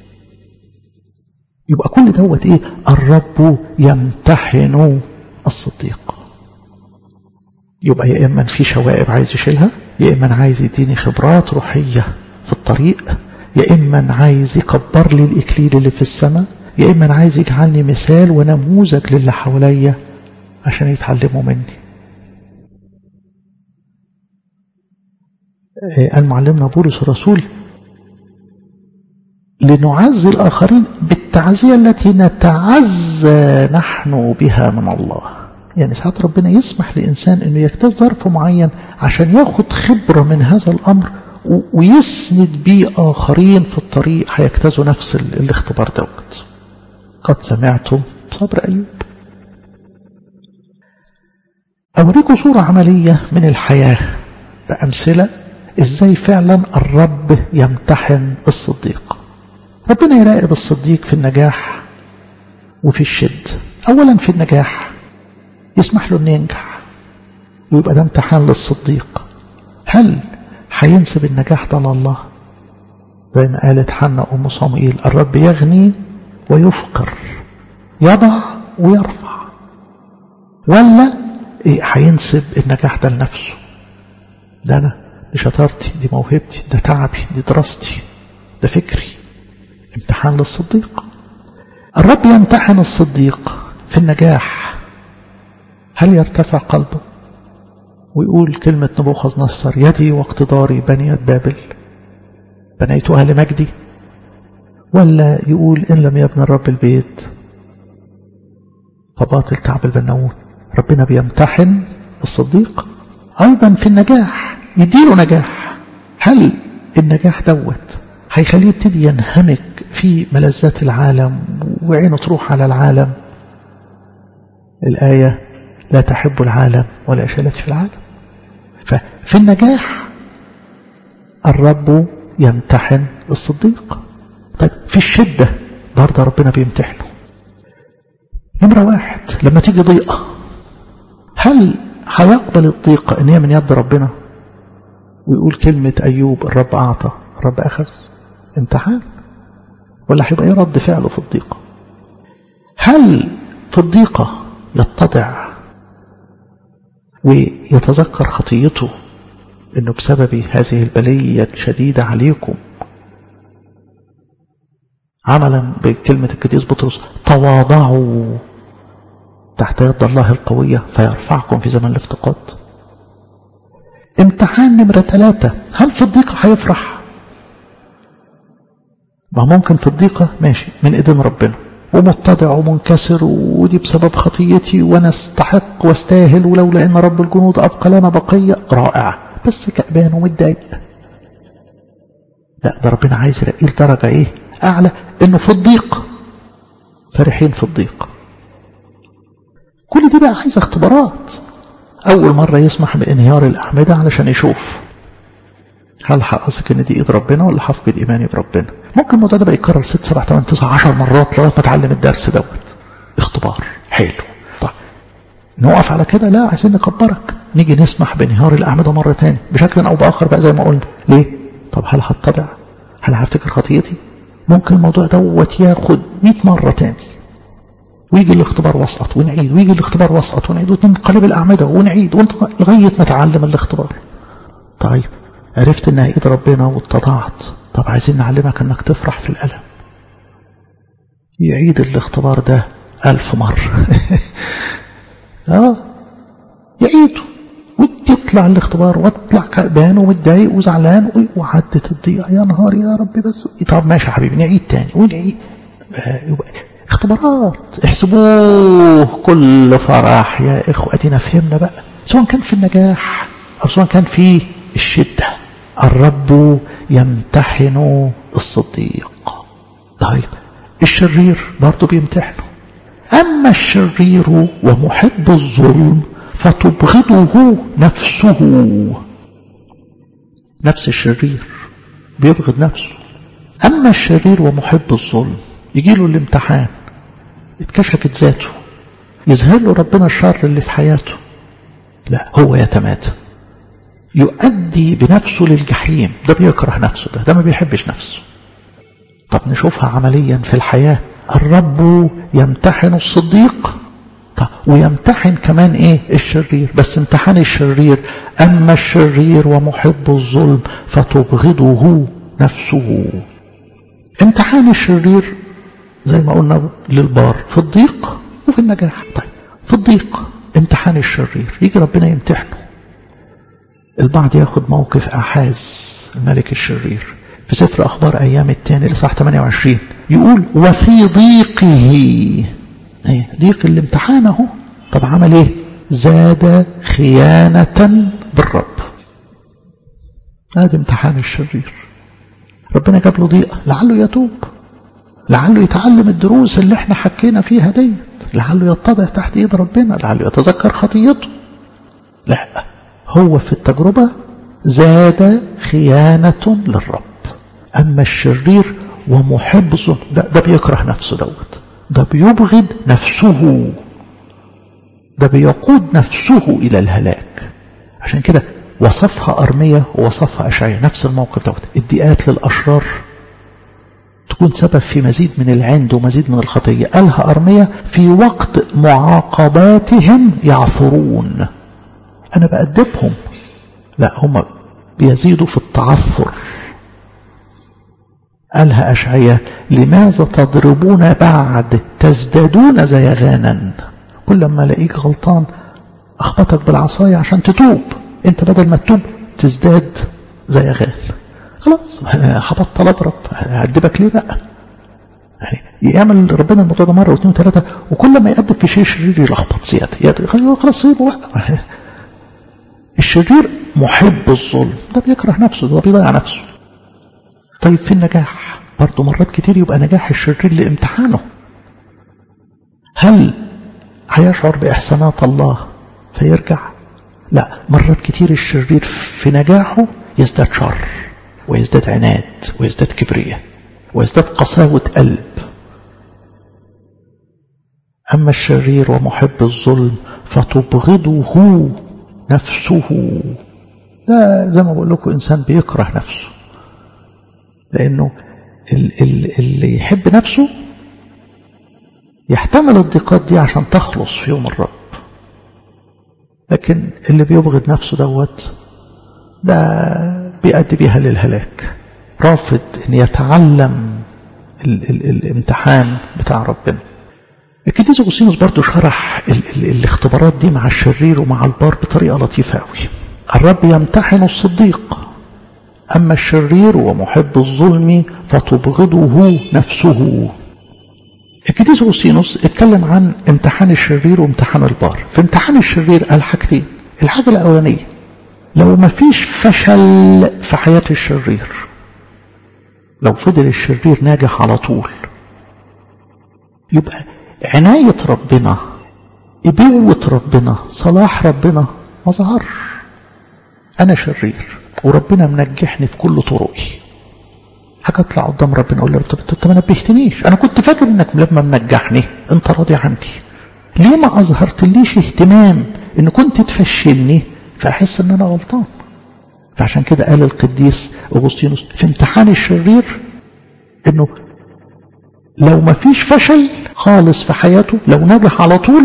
يبقى كل دوت ايه الرب يمتحن الصديق يبقى يا اما في شوائب عايز يشيلها يا اما عايز يديني خبرات روحيه في الطريق يا اما عايز يكبر لي الاكليل اللي في السماء يا إما أنا عايز يجعلني مثال ونموذج للي حواليا عشان يتعلموا مني قال معلمنا بولس الرسول لنعزي الآخرين بالتعزية التي نتعزى نحن بها من الله يعني ساعات ربنا يسمح لإنسان أنه يجتاز ظرف معين عشان ياخد خبرة من هذا الأمر ويسند بيه آخرين في الطريق هيجتازوا نفس الاختبار دوت قد سمعتم صبر أيوب أوريكم صورة عملية من الحياة بأمثلة إزاي فعلا الرب يمتحن الصديق ربنا يراقب الصديق في النجاح وفي الشد أولا في النجاح يسمح له أن ينجح ويبقى ده امتحان للصديق هل هينسب النجاح ده لله زي ما قالت حنا أم صموئيل الرب يغني ويفقر يضع ويرفع ولا إيه هينسب النجاح ده لنفسه ده أنا دي شطارتي دي موهبتي ده تعبي دي دراستي ده فكري امتحان للصديق الرب يمتحن الصديق في النجاح هل يرتفع قلبه ويقول كلمة نبوخذ نصر يدي واقتداري بنيت بابل بنيتها لمجدي ولا يقول إن لم يبنى الرب البيت فباطل تعب البناون ربنا بيمتحن الصديق أيضا في النجاح يديله نجاح هل النجاح دوت هيخليه يبتدي ينهمك في ملذات العالم وعينه تروح على العالم الآية لا تحب العالم ولا شلت في العالم ففي النجاح الرب يمتحن الصديق طيب في الشدة برضه ربنا بيمتحنه نمرة واحد لما تيجي ضيقة هل هيقبل الضيقة ان هي من يد ربنا ويقول كلمة أيوب الرب أعطى الرب أخذ امتحان ولا هيبقى ايه رد فعله في الضيقة هل في الضيقة يتضع ويتذكر خطيته انه بسبب هذه البلية الشديدة عليكم عملا بكلمة القديس بطرس تواضعوا تحت يد الله القوية فيرفعكم في زمن الافتقاد امتحان نمرة ثلاثة هل في الضيقة هيفرح ما ممكن في الضيقة ماشي من ايدين ربنا ومتضع ومنكسر ودي بسبب خطيتي وانا استحق واستاهل ولولا ان رب الجنود ابقى لنا بقية رائعة بس كأبان ومتضايق لا ده ربنا عايز يلاقيه لدرجة ايه اعلى انه في الضيق فرحين في الضيق كل دي بقى عايز اختبارات اول مرة يسمح بانهيار الاعمدة علشان يشوف هل هأثق ان دي ايد ربنا ولا هفقد ايماني بربنا ممكن الموضوع ده بقى يتكرر ست سبع ثمان تسع عشر مرات لغايه ما اتعلم الدرس دوت اختبار حلو طيب نقف على كده لا عايزين نكبرك نيجي نسمح بانهيار الاعمده مره تاني بشكل او باخر بقى زي ما قلنا ليه طب هل هتطبع هل هفتكر خطيتي ممكن الموضوع دوت ياخد 100 مره تاني ويجي الاختبار وسقط ونعيد ويجي الاختبار وسقط ونعيد ونقلب الاعمده ونعيد لغايه ما اتعلم الاختبار طيب عرفت انها ايد ربنا واتضعت طب عايزين نعلمك انك تفرح في الألم يعيد الاختبار ده ألف مرة اه يعيده وتطلع الاختبار واطلع كأبان ومتضايق وزعلان وعدت الضيقة يا نهار يا ربي بس طب ماشي يا حبيبي نعيد تاني ونعيد اختبارات احسبوه كل فرح يا اخوة ادينا فهمنا بقى سواء كان في النجاح او سواء كان في الشدة الرب يمتحن الصديق طيب الشرير برضه بيمتحنه أما الشرير ومحب الظلم فتبغضه نفسه نفس الشرير بيبغض نفسه أما الشرير ومحب الظلم يجي له الامتحان اتكشفت ذاته يظهر له ربنا الشر اللي في حياته لا هو يتمادى يؤدي بنفسه للجحيم ده بيكره نفسه ده ده ما بيحبش نفسه طب نشوفها عمليا في الحياة الرب يمتحن الصديق طب ويمتحن كمان ايه الشرير بس امتحان الشرير اما الشرير ومحب الظلم فتبغضه نفسه امتحان الشرير زي ما قلنا للبار في الضيق وفي النجاح طيب في الضيق امتحان الشرير يجي ربنا يمتحنه البعض ياخد موقف أحاز الملك الشرير في سفر أخبار أيام الثاني لصح 28 يقول وفي ضيقه ايه ضيق الامتحان اهو طب عمل ايه زاد خيانة بالرب هذا امتحان الشرير ربنا جاب له ضيقة لعله يتوب لعله يتعلم الدروس اللي احنا حكينا فيها ديت لعله يتضع تحت ايد ربنا لعله يتذكر خطيته لا هو في التجربة زاد خيانة للرب أما الشرير ومحب الظلم ده, ده بيكره نفسه دوت ده بيبغض نفسه ده بيقود نفسه إلى الهلاك عشان كده وصفها أرمية ووصفها أشعية نفس الموقف دوت الدئات للأشرار تكون سبب في مزيد من العند ومزيد من الخطية قالها أرمية في وقت معاقباتهم يعثرون أنا بأدبهم لا هم بيزيدوا في التعثر قالها أشعية لماذا تضربون بعد تزدادون زيغانا كل ما الاقيك غلطان أخبطك بالعصاية عشان تتوب انت بدل ما تتوب تزداد زيغان خلاص هبطل اضرب هعدبك ليه بقى يعني يعمل ربنا الموضوع ده مره واثنين وثلاثه وكل ما يقدم في شيء شرير يلخبط زياده خلاص سيبه بقى الشرير محب الظلم ده بيكره نفسه ده بيضيع نفسه طيب في النجاح برضه مرات كتير يبقى نجاح الشرير لامتحانه هل هيشعر بإحسانات الله فيرجع لا مرات كتير الشرير في نجاحه يزداد شر ويزداد عناد ويزداد كبرية ويزداد قساوة قلب أما الشرير ومحب الظلم فتبغضه نفسه ده زي ما بقول لكم إنسان بيكره نفسه لأنه اللي يحب نفسه يحتمل الضيقات دي عشان تخلص في يوم الرب لكن اللي بيبغض نفسه دوت ده بيؤدي بيها للهلاك رافض ان يتعلم ال ال الامتحان بتاع ربنا القديس اغسطينوس برضه شرح ال ال الاختبارات دي مع الشرير ومع البار بطريقه لطيفه قوي الرب يمتحن الصديق اما الشرير ومحب الظلم فتبغضه نفسه القديس اغسطينوس اتكلم عن امتحان الشرير وامتحان البار في امتحان الشرير قال حاجتين الحاجه الاولانيه لو ما فيش فشل في حياة الشرير لو فضل الشرير ناجح على طول يبقى عناية ربنا إبوة ربنا صلاح ربنا ما ظهرش أنا شرير وربنا منجحني في كل طرقي حاجة أطلع قدام ربنا أقول له طب أنت ما نبهتنيش أنا كنت فاكر إنك لما منجحني أنت راضي عني ليه ما أظهرتليش اهتمام إن كنت تفشلني فأحس إن أنا غلطان فعشان كده قال القديس أغسطينوس في امتحان الشرير إنه لو ما فيش فشل خالص في حياته لو نجح على طول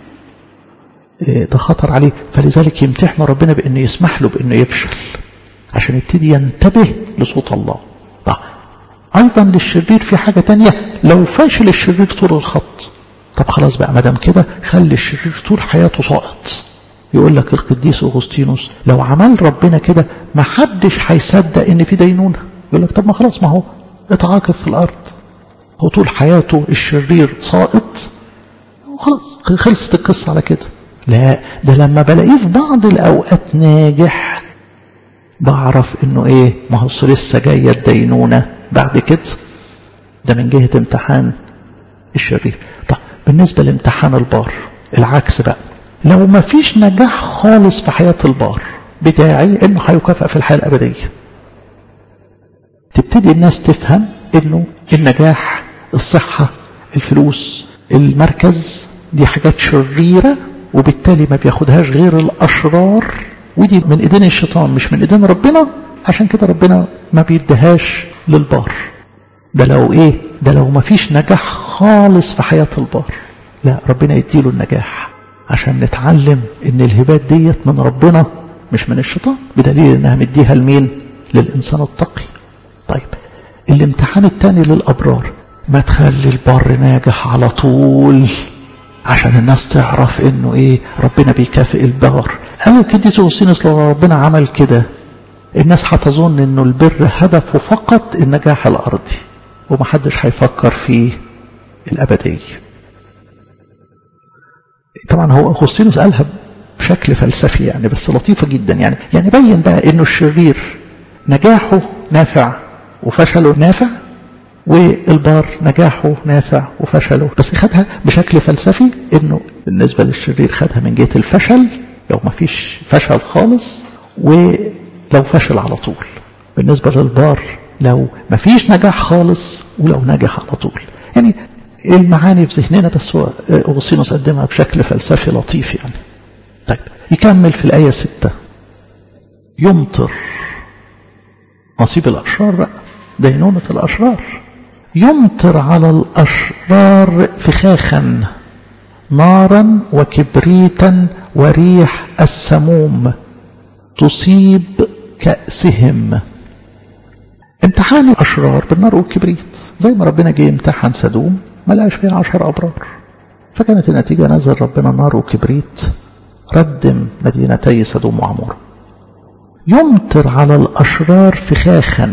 ده خطر عليه فلذلك يمتحن ربنا بأنه يسمح له بأنه يفشل عشان يبتدي ينتبه لصوت الله طيب أيضا للشرير في حاجة تانية لو فاشل الشرير طول الخط طب خلاص بقى مدام كده خلي الشرير طول حياته ساقط يقول لك القديس أغسطينوس لو عمل ربنا كده ما حدش هيصدق ان في دينونة يقول لك طب ما خلاص ما هو اتعاقب في الأرض هو طول حياته الشرير ساقط وخلاص خلصت القصة على كده لا ده لما بلاقيه في بعض الأوقات ناجح بعرف انه ايه ما هو لسه جاية الدينونة بعد كده ده من جهة امتحان الشرير طب بالنسبة لامتحان البار العكس بقى لو ما فيش نجاح خالص في حياة البار بداعي انه هيكافئ في الحياة الأبدية تبتدي الناس تفهم انه النجاح الصحة الفلوس المركز دي حاجات شريرة وبالتالي ما بياخدهاش غير الأشرار ودي من ايدين الشيطان مش من ايدين ربنا عشان كده ربنا ما بيديهاش للبار ده لو ايه ده لو ما فيش نجاح خالص في حياة البار لا ربنا يديله النجاح عشان نتعلم ان الهبات ديت من ربنا مش من الشيطان بدليل انها مديها لمين للانسان التقي طيب الامتحان الثاني للابرار ما تخلي البر ناجح على طول عشان الناس تعرف انه ايه ربنا بيكافئ البر قالوا كده توسينس لو ربنا عمل كده الناس هتظن انه البر هدفه فقط النجاح الارضي ومحدش هيفكر في الابديه طبعا هو اغسطينوس قالها بشكل فلسفي يعني بس لطيفه جدا يعني يعني بين بقى انه الشرير نجاحه نافع وفشله نافع والبار نجاحه نافع وفشله بس خدها بشكل فلسفي انه بالنسبه للشرير خدها من جهه الفشل لو ما فيش فشل خالص ولو فشل على طول بالنسبه للبار لو ما فيش نجاح خالص ولو نجح على طول يعني المعاني في ذهننا بس هو أغسطينوس قدمها بشكل فلسفي لطيف يعني طيب يكمل في الآية ستة يمطر نصيب الأشرار بقى دينونة الأشرار يمطر على الأشرار فخاخا نارا وكبريتا وريح السموم تصيب كأسهم امتحان الأشرار بالنار والكبريت زي ما ربنا جه امتحن سدوم ما لقاش فيها عشر أبرار فكانت النتيجة نزل ربنا نار وكبريت ردم مدينتي سدوم وعمور يمطر على الأشرار فخاخا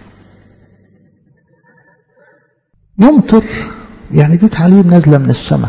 يمطر يعني دي تعليم نازلة من السماء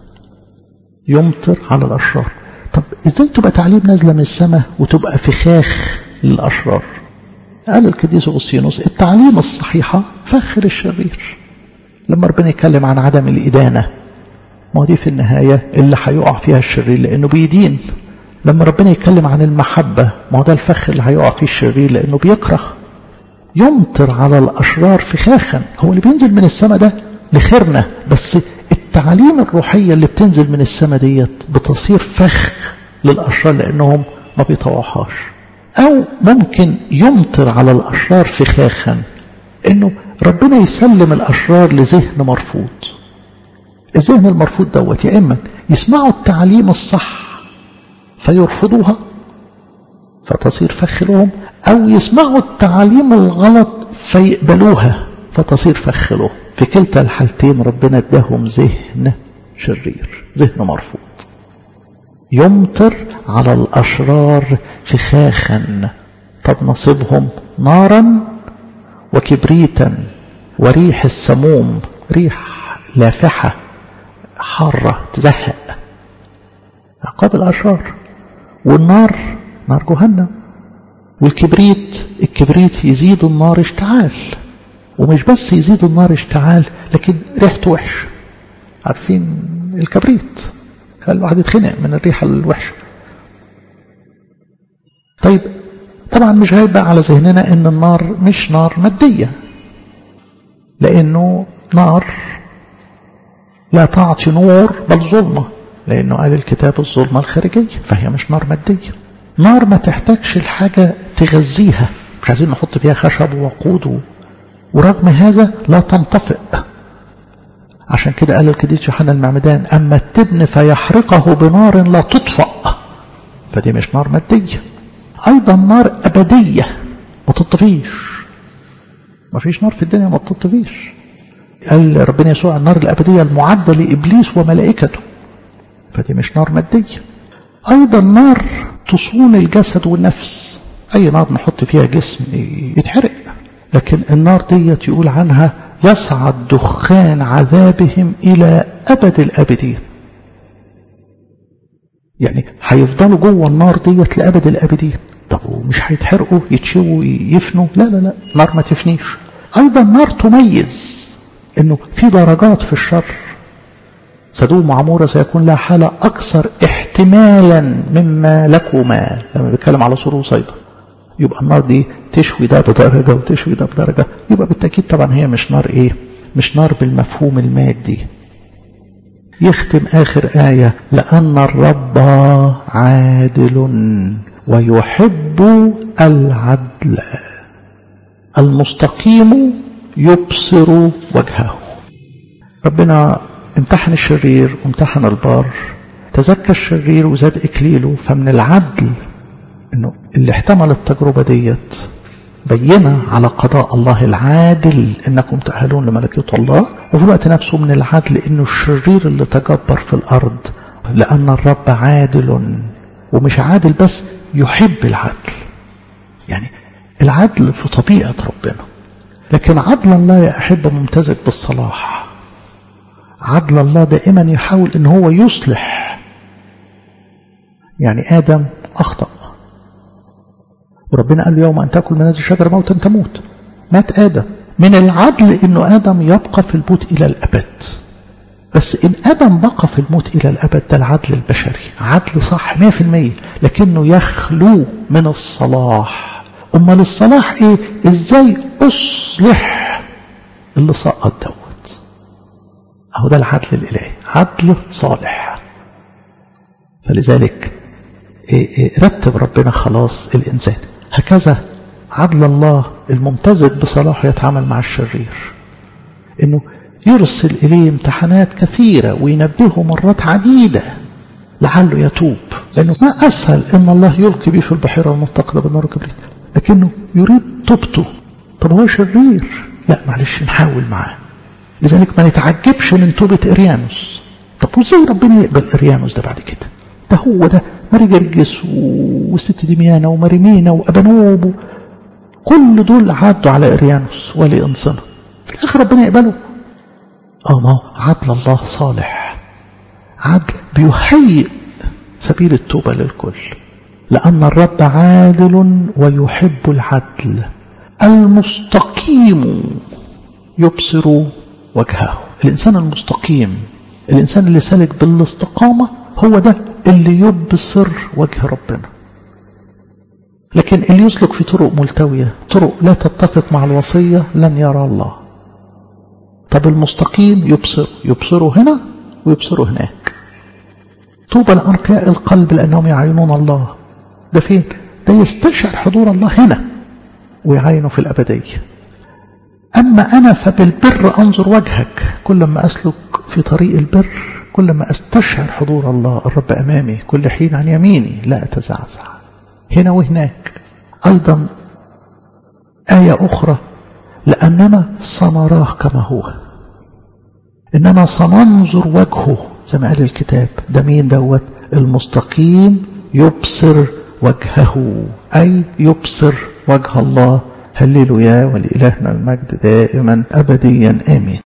يمطر على الأشرار طب ازاي تبقى تعليم نازلة من السماء وتبقى فخاخ للأشرار قال القديس أغسطينوس التعليم الصحيحة فخر الشرير لما ربنا يتكلم عن عدم الإدانة ما دي في النهاية اللي هيقع فيها الشرير لأنه بيدين لما ربنا يتكلم عن المحبة ما هو ده الفخ اللي هيقع فيه الشرير لأنه بيكره يمطر على الأشرار فخاخا هو اللي بينزل من السماء ده لخيرنا بس التعاليم الروحية اللي بتنزل من السماء ديت بتصير فخ للأشرار لأنهم ما بيطوعهاش أو ممكن يمطر على الأشرار فخاخا إنه ربنا يسلم الأشرار لذهن مرفوض الذهن المرفوض دوت يا إما يسمعوا التعليم الصح فيرفضوها فتصير فخ لهم أو يسمعوا التعاليم الغلط فيقبلوها فتصير فخ لهم في كلتا الحالتين ربنا اداهم ذهن شرير ذهن مرفوض يمطر على الأشرار فخاخا طب نصيبهم نارا وكبريتا وريح السموم ريح لافحة حارة تزهق عقاب الأشرار والنار نار جهنم والكبريت الكبريت يزيد النار اشتعال ومش بس يزيد النار اشتعال لكن ريحته وحش عارفين الكبريت خلي الواحد يتخنق من الريحة الوحشة طيب طبعا مش هيبقى على ذهننا ان النار مش نار مادية لانه نار لا تعطي نور بل ظلمة لانه قال الكتاب الظلمة الخارجية فهي مش نار مادية نار ما تحتاجش الحاجة تغذيها مش عايزين نحط فيها خشب ووقود ورغم هذا لا تنطفئ عشان كده قال الكديس يوحنا المعمدان أما التبن فيحرقه بنار لا تطفأ فدي مش نار مادية أيضا نار أبدية ما تطفيش ما فيش نار في الدنيا ما تطفيش قال ربنا يسوع النار الأبدية المعدة لإبليس وملائكته فدي مش نار مادية أيضا نار تصون الجسد والنفس أي نار نحط فيها جسم يتحرق لكن النار ديت يقول عنها يصعد دخان عذابهم إلى أبد الأبدين يعني هيفضلوا جوه النار ديت لأبد الأبدين طب ومش هيتحرقوا يتشووا يفنوا لا لا لا نار ما تفنيش أيضا نار تميز أنه في درجات في الشر سدوم وعمورة سيكون لها حالة أكثر احتمالا مما لكما لما بيتكلم على سور وصيدا يبقى النار دي تشوي ده بدرجة وتشوي ده بدرجة يبقى بالتأكيد طبعا هي مش نار ايه مش نار بالمفهوم المادي يختم آخر آية لأن الرب عادل ويحب العدل المستقيم يبصر وجهه ربنا امتحن الشرير وامتحن البار تزكى الشرير وزاد إكليله فمن العدل انه اللي احتمل التجربة ديت بينة على قضاء الله العادل انكم تأهلون لملكوت الله وفي الوقت نفسه من العدل انه الشرير اللي تجبر في الارض لان الرب عادل ومش عادل بس يحب العدل يعني العدل في طبيعة ربنا لكن عدل الله يا أحبة ممتزج بالصلاح عدل الله دائما يحاول ان هو يصلح يعني آدم أخطأ وربنا قال له يوم أن تأكل من هذه الشجرة موتا تموت مات آدم من العدل أنه آدم يبقى في الموت إلى الأبد بس إن آدم بقى في الموت إلى الأبد ده العدل البشري عدل صح 100% لكنه يخلو من الصلاح أمال الصلاح إيه إزاي أصلح اللي سقط دوت أهو ده العدل الإلهي عدل صالح فلذلك رتب ربنا خلاص الإنسان هكذا عدل الله الممتزج بصلاحه يتعامل مع الشرير انه يرسل اليه امتحانات كثيرة وينبهه مرات عديدة لعله يتوب لانه ما اسهل ان الله يلقي به في البحيرة المتقدة بالنار الكبريت لكنه يريد توبته طب هو شرير لا معلش نحاول معاه لذلك ما نتعجبش من توبة اريانوس طب وازاي ربنا يقبل اريانوس ده بعد كده ده هو ده ماري جرجس والست دميانة وماري مينا وأبنوب كل دول عدوا على إريانوس ولي انصنه في الآخر ربنا يقبله اه ما هو عدل الله صالح عدل بيهيئ سبيل التوبة للكل لأن الرب عادل ويحب العدل المستقيم يبصر وجهه الإنسان المستقيم الإنسان اللي سالك بالاستقامة هو ده اللي يبصر وجه ربنا لكن اللي يسلك في طرق ملتوية طرق لا تتفق مع الوصية لن يرى الله طب المستقيم يبصر يبصره هنا ويبصره هناك طوبى لأنقياء القلب لأنهم يعينون الله ده فين ده يستشعر حضور الله هنا ويعينه في الأبدية أما أنا فبالبر أنظر وجهك كل ما أسلك في طريق البر كل ما أستشعر حضور الله الرب أمامي كل حين عن يميني لا أتزعزع هنا وهناك أيضا آية أخرى لأننا سنراه كما هو إننا سننظر وجهه زي ما قال الكتاب ده مين دوت المستقيم يبصر وجهه أي يبصر وجه الله هللوا يا ولإلهنا المجد دائما أبديا آمين